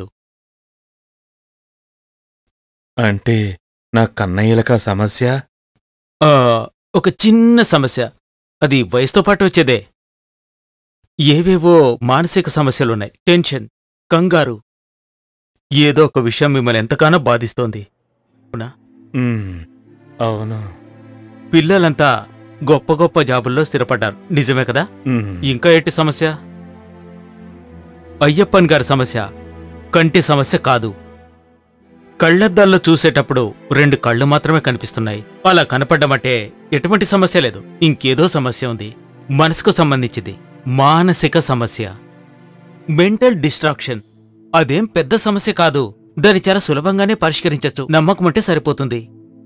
అంటే నా కన్నయ్యలక సమస్య ఆ, ఒక చిన్న సమస్య అది వయసుతో పాటు వచ్చేదే ఏవేవో మానసిక సమస్యలున్నాయి టెన్షన్ కంగారు ఏదో ఒక విషయం మిమ్మల్ని ఎంతగానో బాధిస్తోంది అవునా మ్మ్, అవును పిల్లలంతా గొప్ప గొప్ప జాబుల్లో స్థిరపడ్డారు నిజమే కదా మ్మ్. ఇంకా ఏంటి సమస్య అయ్యప్పన్ గారి సమస్య కంటి సమస్య కాదు కళ్ళద్దాల్లో చూసేటప్పుడు రెండు కళ్ళు మాత్రమే కనిపిస్తున్నాయి అలా కనపడ్డమంటే ఎటువంటి సమస్య లేదు ఇంకేదో సమస్య ఉంది మనసుకు సంబంధించింది మానసిక సమస్య మెంటల్ డిస్ట్రాక్షన్ అదేం పెద్ద సమస్య కాదు దాన్ని చాలా సులభంగానే పరిష్కరించచ్చు నమ్మకం సరిపోతుంది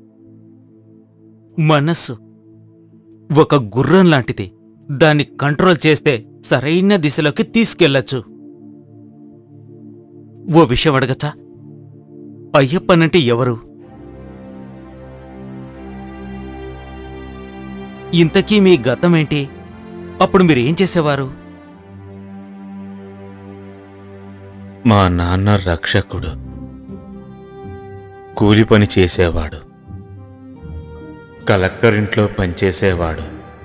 మనస్సు ఒక గుర్రం లాంటిది దాన్ని కంట్రోల్ చేస్తే సరైన దిశలోకి తీసుకెళ్లొచ్చు ఓ విషయం అడగచ్చా అయ్యప్పనంటే ఎవరు ఇంతకీ మీ గతమేంటి అప్పుడు మీరు ఏం చేసేవారు మా నాన్న రక్షకుడు కూలి పని చేసేవాడు కలెక్టర్ ఇంట్లో పనిచేసేవాడు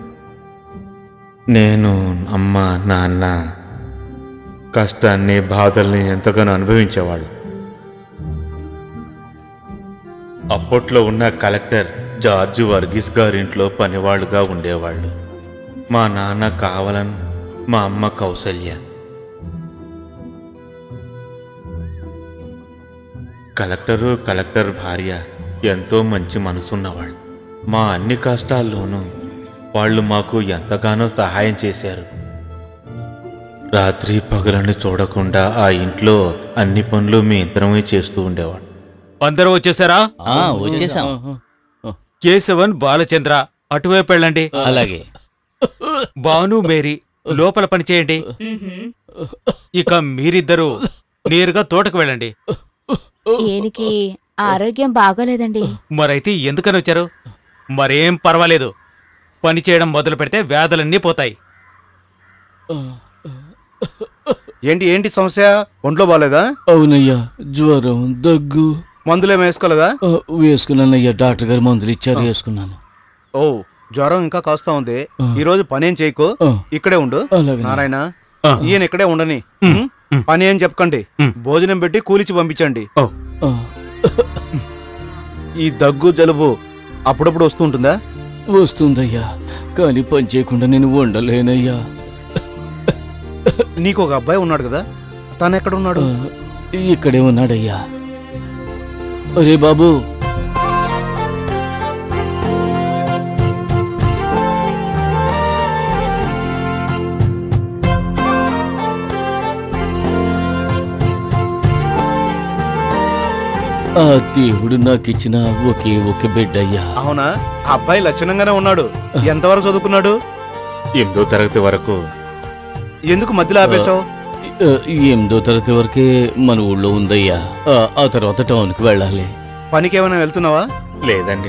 నేను అమ్మ నాన్న కష్టాన్ని బాధల్ని ఎంతగానో అనుభవించేవాడు అప్పట్లో ఉన్న కలెక్టర్ జార్జ్ వర్గీస్ గారింట్లో పనివాళ్ళుగా ఉండేవాళ్ళు మా నాన్న కావలన్ మా అమ్మ కౌసల్య కలెక్టరు కలెక్టర్ భార్య ఎంతో మంచి మనసున్నవాళ్ళు మా అన్ని కష్టాల్లోనూ వాళ్ళు మాకు ఎంతగానో సహాయం చేశారు రాత్రి పగలను చూడకుండా ఆ ఇంట్లో అన్ని పనులు మీ ఇద్దరమే చేస్తూ ఉండేవాడు అందరూ వచ్చేసారా ఆ, వచ్చేసాం. కేశవన్ బాలచంద్ర అటువైపు వెళ్ళండి అలాగే. భాను మేరీ లోపల పని చేయండి ఇక మీరిద్దరూ నేరుగా తోటకు వెళ్ళండి ఈయనకి ఆరోగ్యం బాగోలేదండి మరైతే ఎందుకని వచ్చారు మరేం పర్వాలేదు పని చేయడం మొదలు పెడితే వ్యాధులన్నీ పోతాయి ఏంటి ఏంటి సమస్య ఒంట్లో బాగాలేదా అవునయ్యా జ్వరం దగ్గు మందులేం వేసుకోలేదా ఆ, వేసుకున్నానయ్యా డాక్టర్ గారు మందులు ఇచ్చారు వేసుకున్నాను ఓ జ్వరం ఇంకా కాస్తా ఉంది ఈ రోజు పని ఏం చేయకు ఇక్కడే ఉండు అలాగే. నారాయణ ఈయన ఇక్కడే ఉండని పని ఏం చెప్పకండి భోజనం పెట్టి కూలిచి పంపించండి ఈ దగ్గు జలుబు అప్పుడప్పుడు వస్తూ ఉంటుందా వస్తుందయ్యా కానీ పని చేయకుండా నేను ఉండలేనయ్యా నీకు ఒక అబ్బాయి ఉన్నాడు కదా తను ఎక్కడ ఉన్నాడు ఇక్కడే ఉన్నాడయ్యా అరే బాబు ఆ దేవుడు నాకిచ్చిన ఒకే ఒక బిడ్డయ్యా అవునా ఆ అబ్బాయి లక్షణంగానే ఉన్నాడు ఎంతవరకు చదువుకున్నాడు ఎనిమిదో తరగతి వరకు ఎందుకు మధ్యలో ఆపేశావు ఆ, ఎనిమిదో తరగతి వరకే మన ఊళ్ళో ఉందయ్యా ఆ, ఆ తర్వాత టౌన్కి వెళ్ళాలి పనికి ఏమైనా వెళ్తున్నావా లేదండి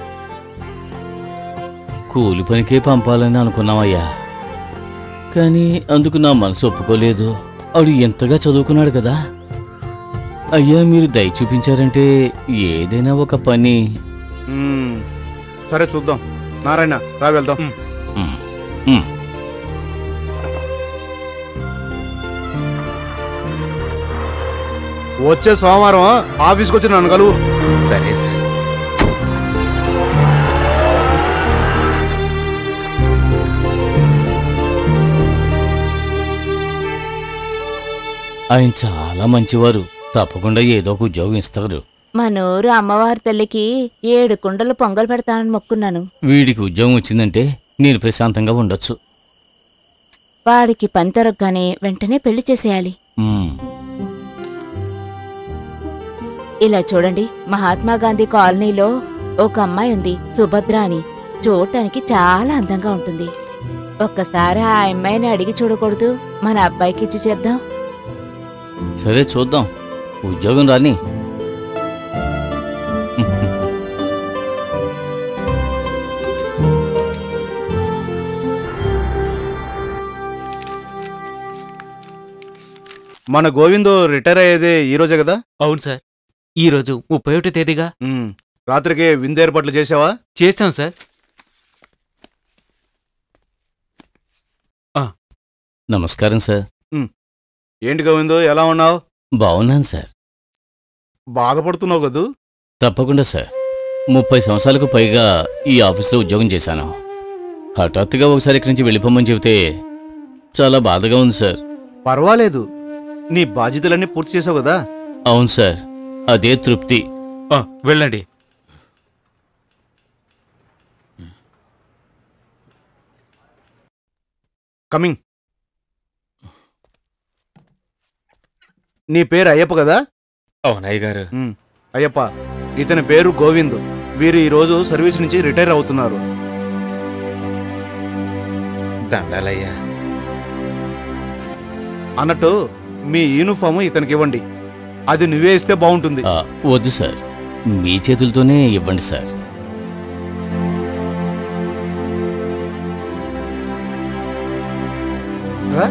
కూలి పనికే పంపాలని అనుకున్నామయ్యా కానీ అందుకు నా మనసు ఒప్పుకోలేదు ఆడు ఎంతగా చదువుకున్నాడు కదా అయ్యా మీరు దయ చూపించారంటే ఏదైనా ఒక పని మ్మ్. సరే చూద్దాం నారాయణ రా వెళ్దాం మ్. వచ్చే సోమవారం ఆఫీస్కి వచ్చి నన్ను కలువు సరే సార్ ఆయన చాలా మంచివారు తప్పకుండా ఏదో ఒక ఉద్యోగం ఇస్తారు మన ఊరు అమ్మవారి తల్లికి ఏడు కుండలు పొంగల్ పెడతానని మొక్కున్నాను వీడికి ఉద్యోగం వచ్చిందంటే నేను ప్రశాంతంగా ఉండొచ్చు వాడికి పని దొరకగానే వెంటనే పెళ్లి చేసేయాలి మ్. ఇలా చూడండి మహాత్మా గాంధీ కాలనీలో ఒక అమ్మాయి ఉంది సుభద్ర అని చూడటానికి చాలా అందంగా ఉంటుంది ఒక్కసారి ఆ అమ్మాయిని అడిగి చూడకూడదు మన అబ్బాయికి ఇచ్చి చేద్దాం సరే చూద్దాం ఉద్యోగం రాని మన గోవిందు రిటైర్ అయ్యేదే ఈ రోజే కదా అవును సార్ ఈ రోజు ముప్పై ఒకటో తేదీగా మ్మ్. రాత్రికి విందు ఏర్పాట్లు చేసావా చేశాం సార్ నమస్కారం సార్ మ్మ్. ఏంటి గోవిందు ఎలా ఉన్నావు బాగున్నాను సార్ బాధపడుతున్నావు కదూ తప్పకుండా సార్ ముప్పై సంవత్సరాలకు పైగా ఈ ఆఫీస్లో ఉద్యోగం చేశాను హఠాత్తుగా ఒకసారి ఇక్కడి నుంచి వెళ్ళిపోమని చెబితే చాలా బాధగా ఉంది సార్ పర్వాలేదు నీ బాధ్యతలన్నీ పూర్తి చేసావు కదా అవును సార్ అదే తృప్తి ఆ, వెళ్ళండి కమింగ్ నీ పేరు అయ్యప్ప కదా అవునయ్య గారు మ్మ్. అయ్యప్ప ఇతని పేరు గోవింద్ వీరు ఈ రోజు సర్వీస్ నుంచి రిటైర్ అవుతున్నారు దండాలయ్యా అన్నట్టు మీ యూనిఫామ్ ఇతనికి ఇవ్వండి అది నువ్వే ఇస్తే బాగుంటుంది ఆ, వద్దు సార్ మీ చేతులతోనే ఇవ్వండి సార్ రా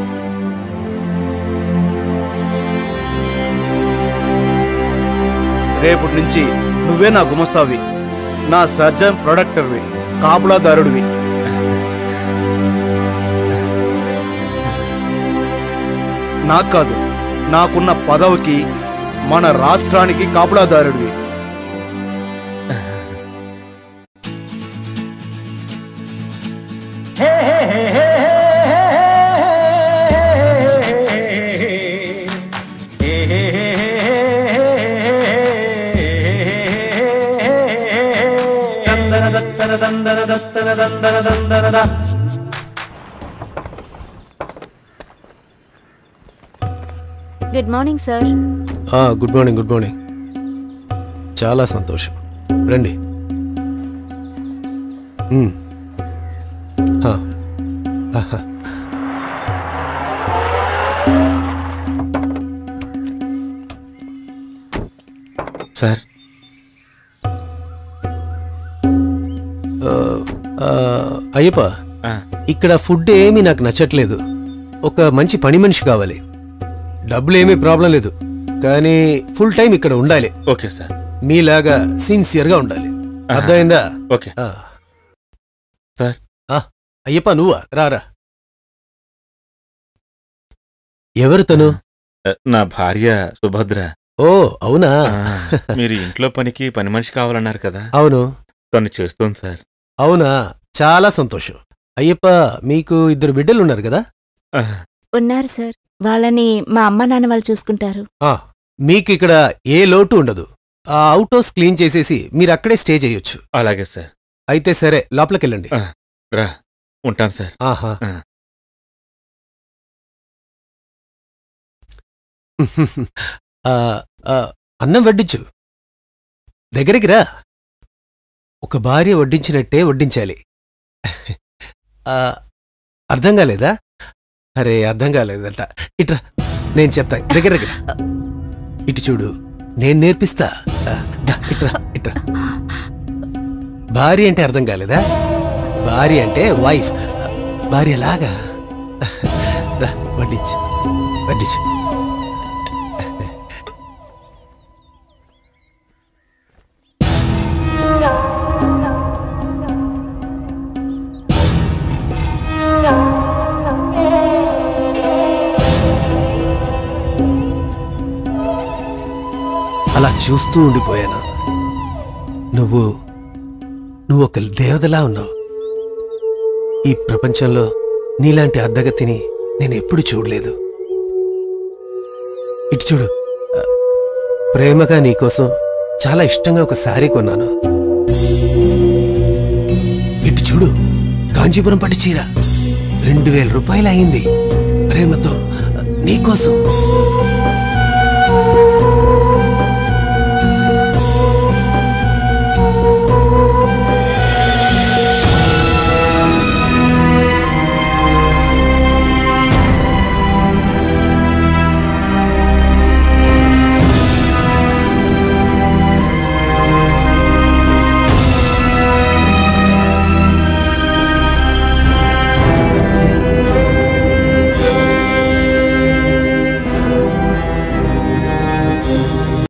రేపటి నుంచి నువ్వే నా గుమస్తావి నా సర్జన్ ప్రొడక్టర్వి కాపులాదారుడివి నాకు కాదు నాకున్న పదవికి మన రాష్ట్రానికి కాపులాదారుడివి గుడ్ మార్నింగ్ సార్ ఆ, గుడ్ మార్నింగ్ గుడ్ మార్నింగ్ చాలా సంతోషం రండి మ్. ఆ. ఆహా. సార్ ఆ, ఆ, అయ్యప్ప ఇక్కడ ఫుడ్ ఏమీ నాకు నచ్చట్లేదు ఒక మంచి పని మనిషి కావాలి డబ్బులు ఏమీ ప్రాబ్లం లేదు కానీ ఫుల్ టైం ఇక్కడ ఉండాలి ఓకే సార్ మీలాగా సిన్సియర్గా ఉండాలి అర్థమైందా ఓకే ఆ. సార్ ఆ, అయ్యప్ప నువ్వా రారా ఎవరు తను నా భార్య సుభద్ర ఓ అవునా ఆ, మీరు ఇంట్లో పనికి పని మనిషి కావాలన్నారు కదా అవును తను చేస్తుంది సార్ అవునా చాలా సంతోషం అయ్యప్ప మీకు ఇద్దరు బిడ్డలు ఉన్నారు కదా ఉన్నారు సార్ వాళ్ళని మా అమ్మ నాన్న వాళ్ళు చూసుకుంటారు ఆ, మీకు ఇక్కడ ఏ లోటు ఉండదు ఆ అవుట్ హౌస్ క్లీన్ చేసేసి మీరు అక్కడే స్టే చేయొచ్చు అలాగే సార్ అయితే సరే లోపలికెళ్ళండి రా ఉంటాను సార్ ఆహా ఆ. ఆ, ఆ, అన్నం వడ్డించు దగ్గరికి రా ఒక భార్య వడ్డించినట్టే వడ్డించాలి ఆ, అర్థం కాలేదా అరే అర్థం కాలేదట ఇట్రా నేను చెప్తా దగ్గర దగ్గర ఇటు చూడు నేను నేర్పిస్తా ఆ, దా, ఇట్రా ఇట్రా భార్య అంటే అర్థం కాలేదా భార్య అంటే వైఫ్ భార్య లాగా రా వడ్డించు వడ్డించు అలా చూస్తూ ఉండిపోయాను నువ్వు నువ్వు ఒక దేవతలా ఉన్నావు ఈ ప్రపంచంలో నీలాంటి అర్ధగతిని నేను ఎప్పుడు చూడలేదు ఇటు చూడు ఆ, ప్రేమగా నీకోసం చాలా ఇష్టంగా ఒక శారీ కొన్నాను ఇటు చూడు కాంచీపురం పట్టు చీర రెండు వేల రూపాయలు అయింది ప్రేమతో ఆ, నీకోసం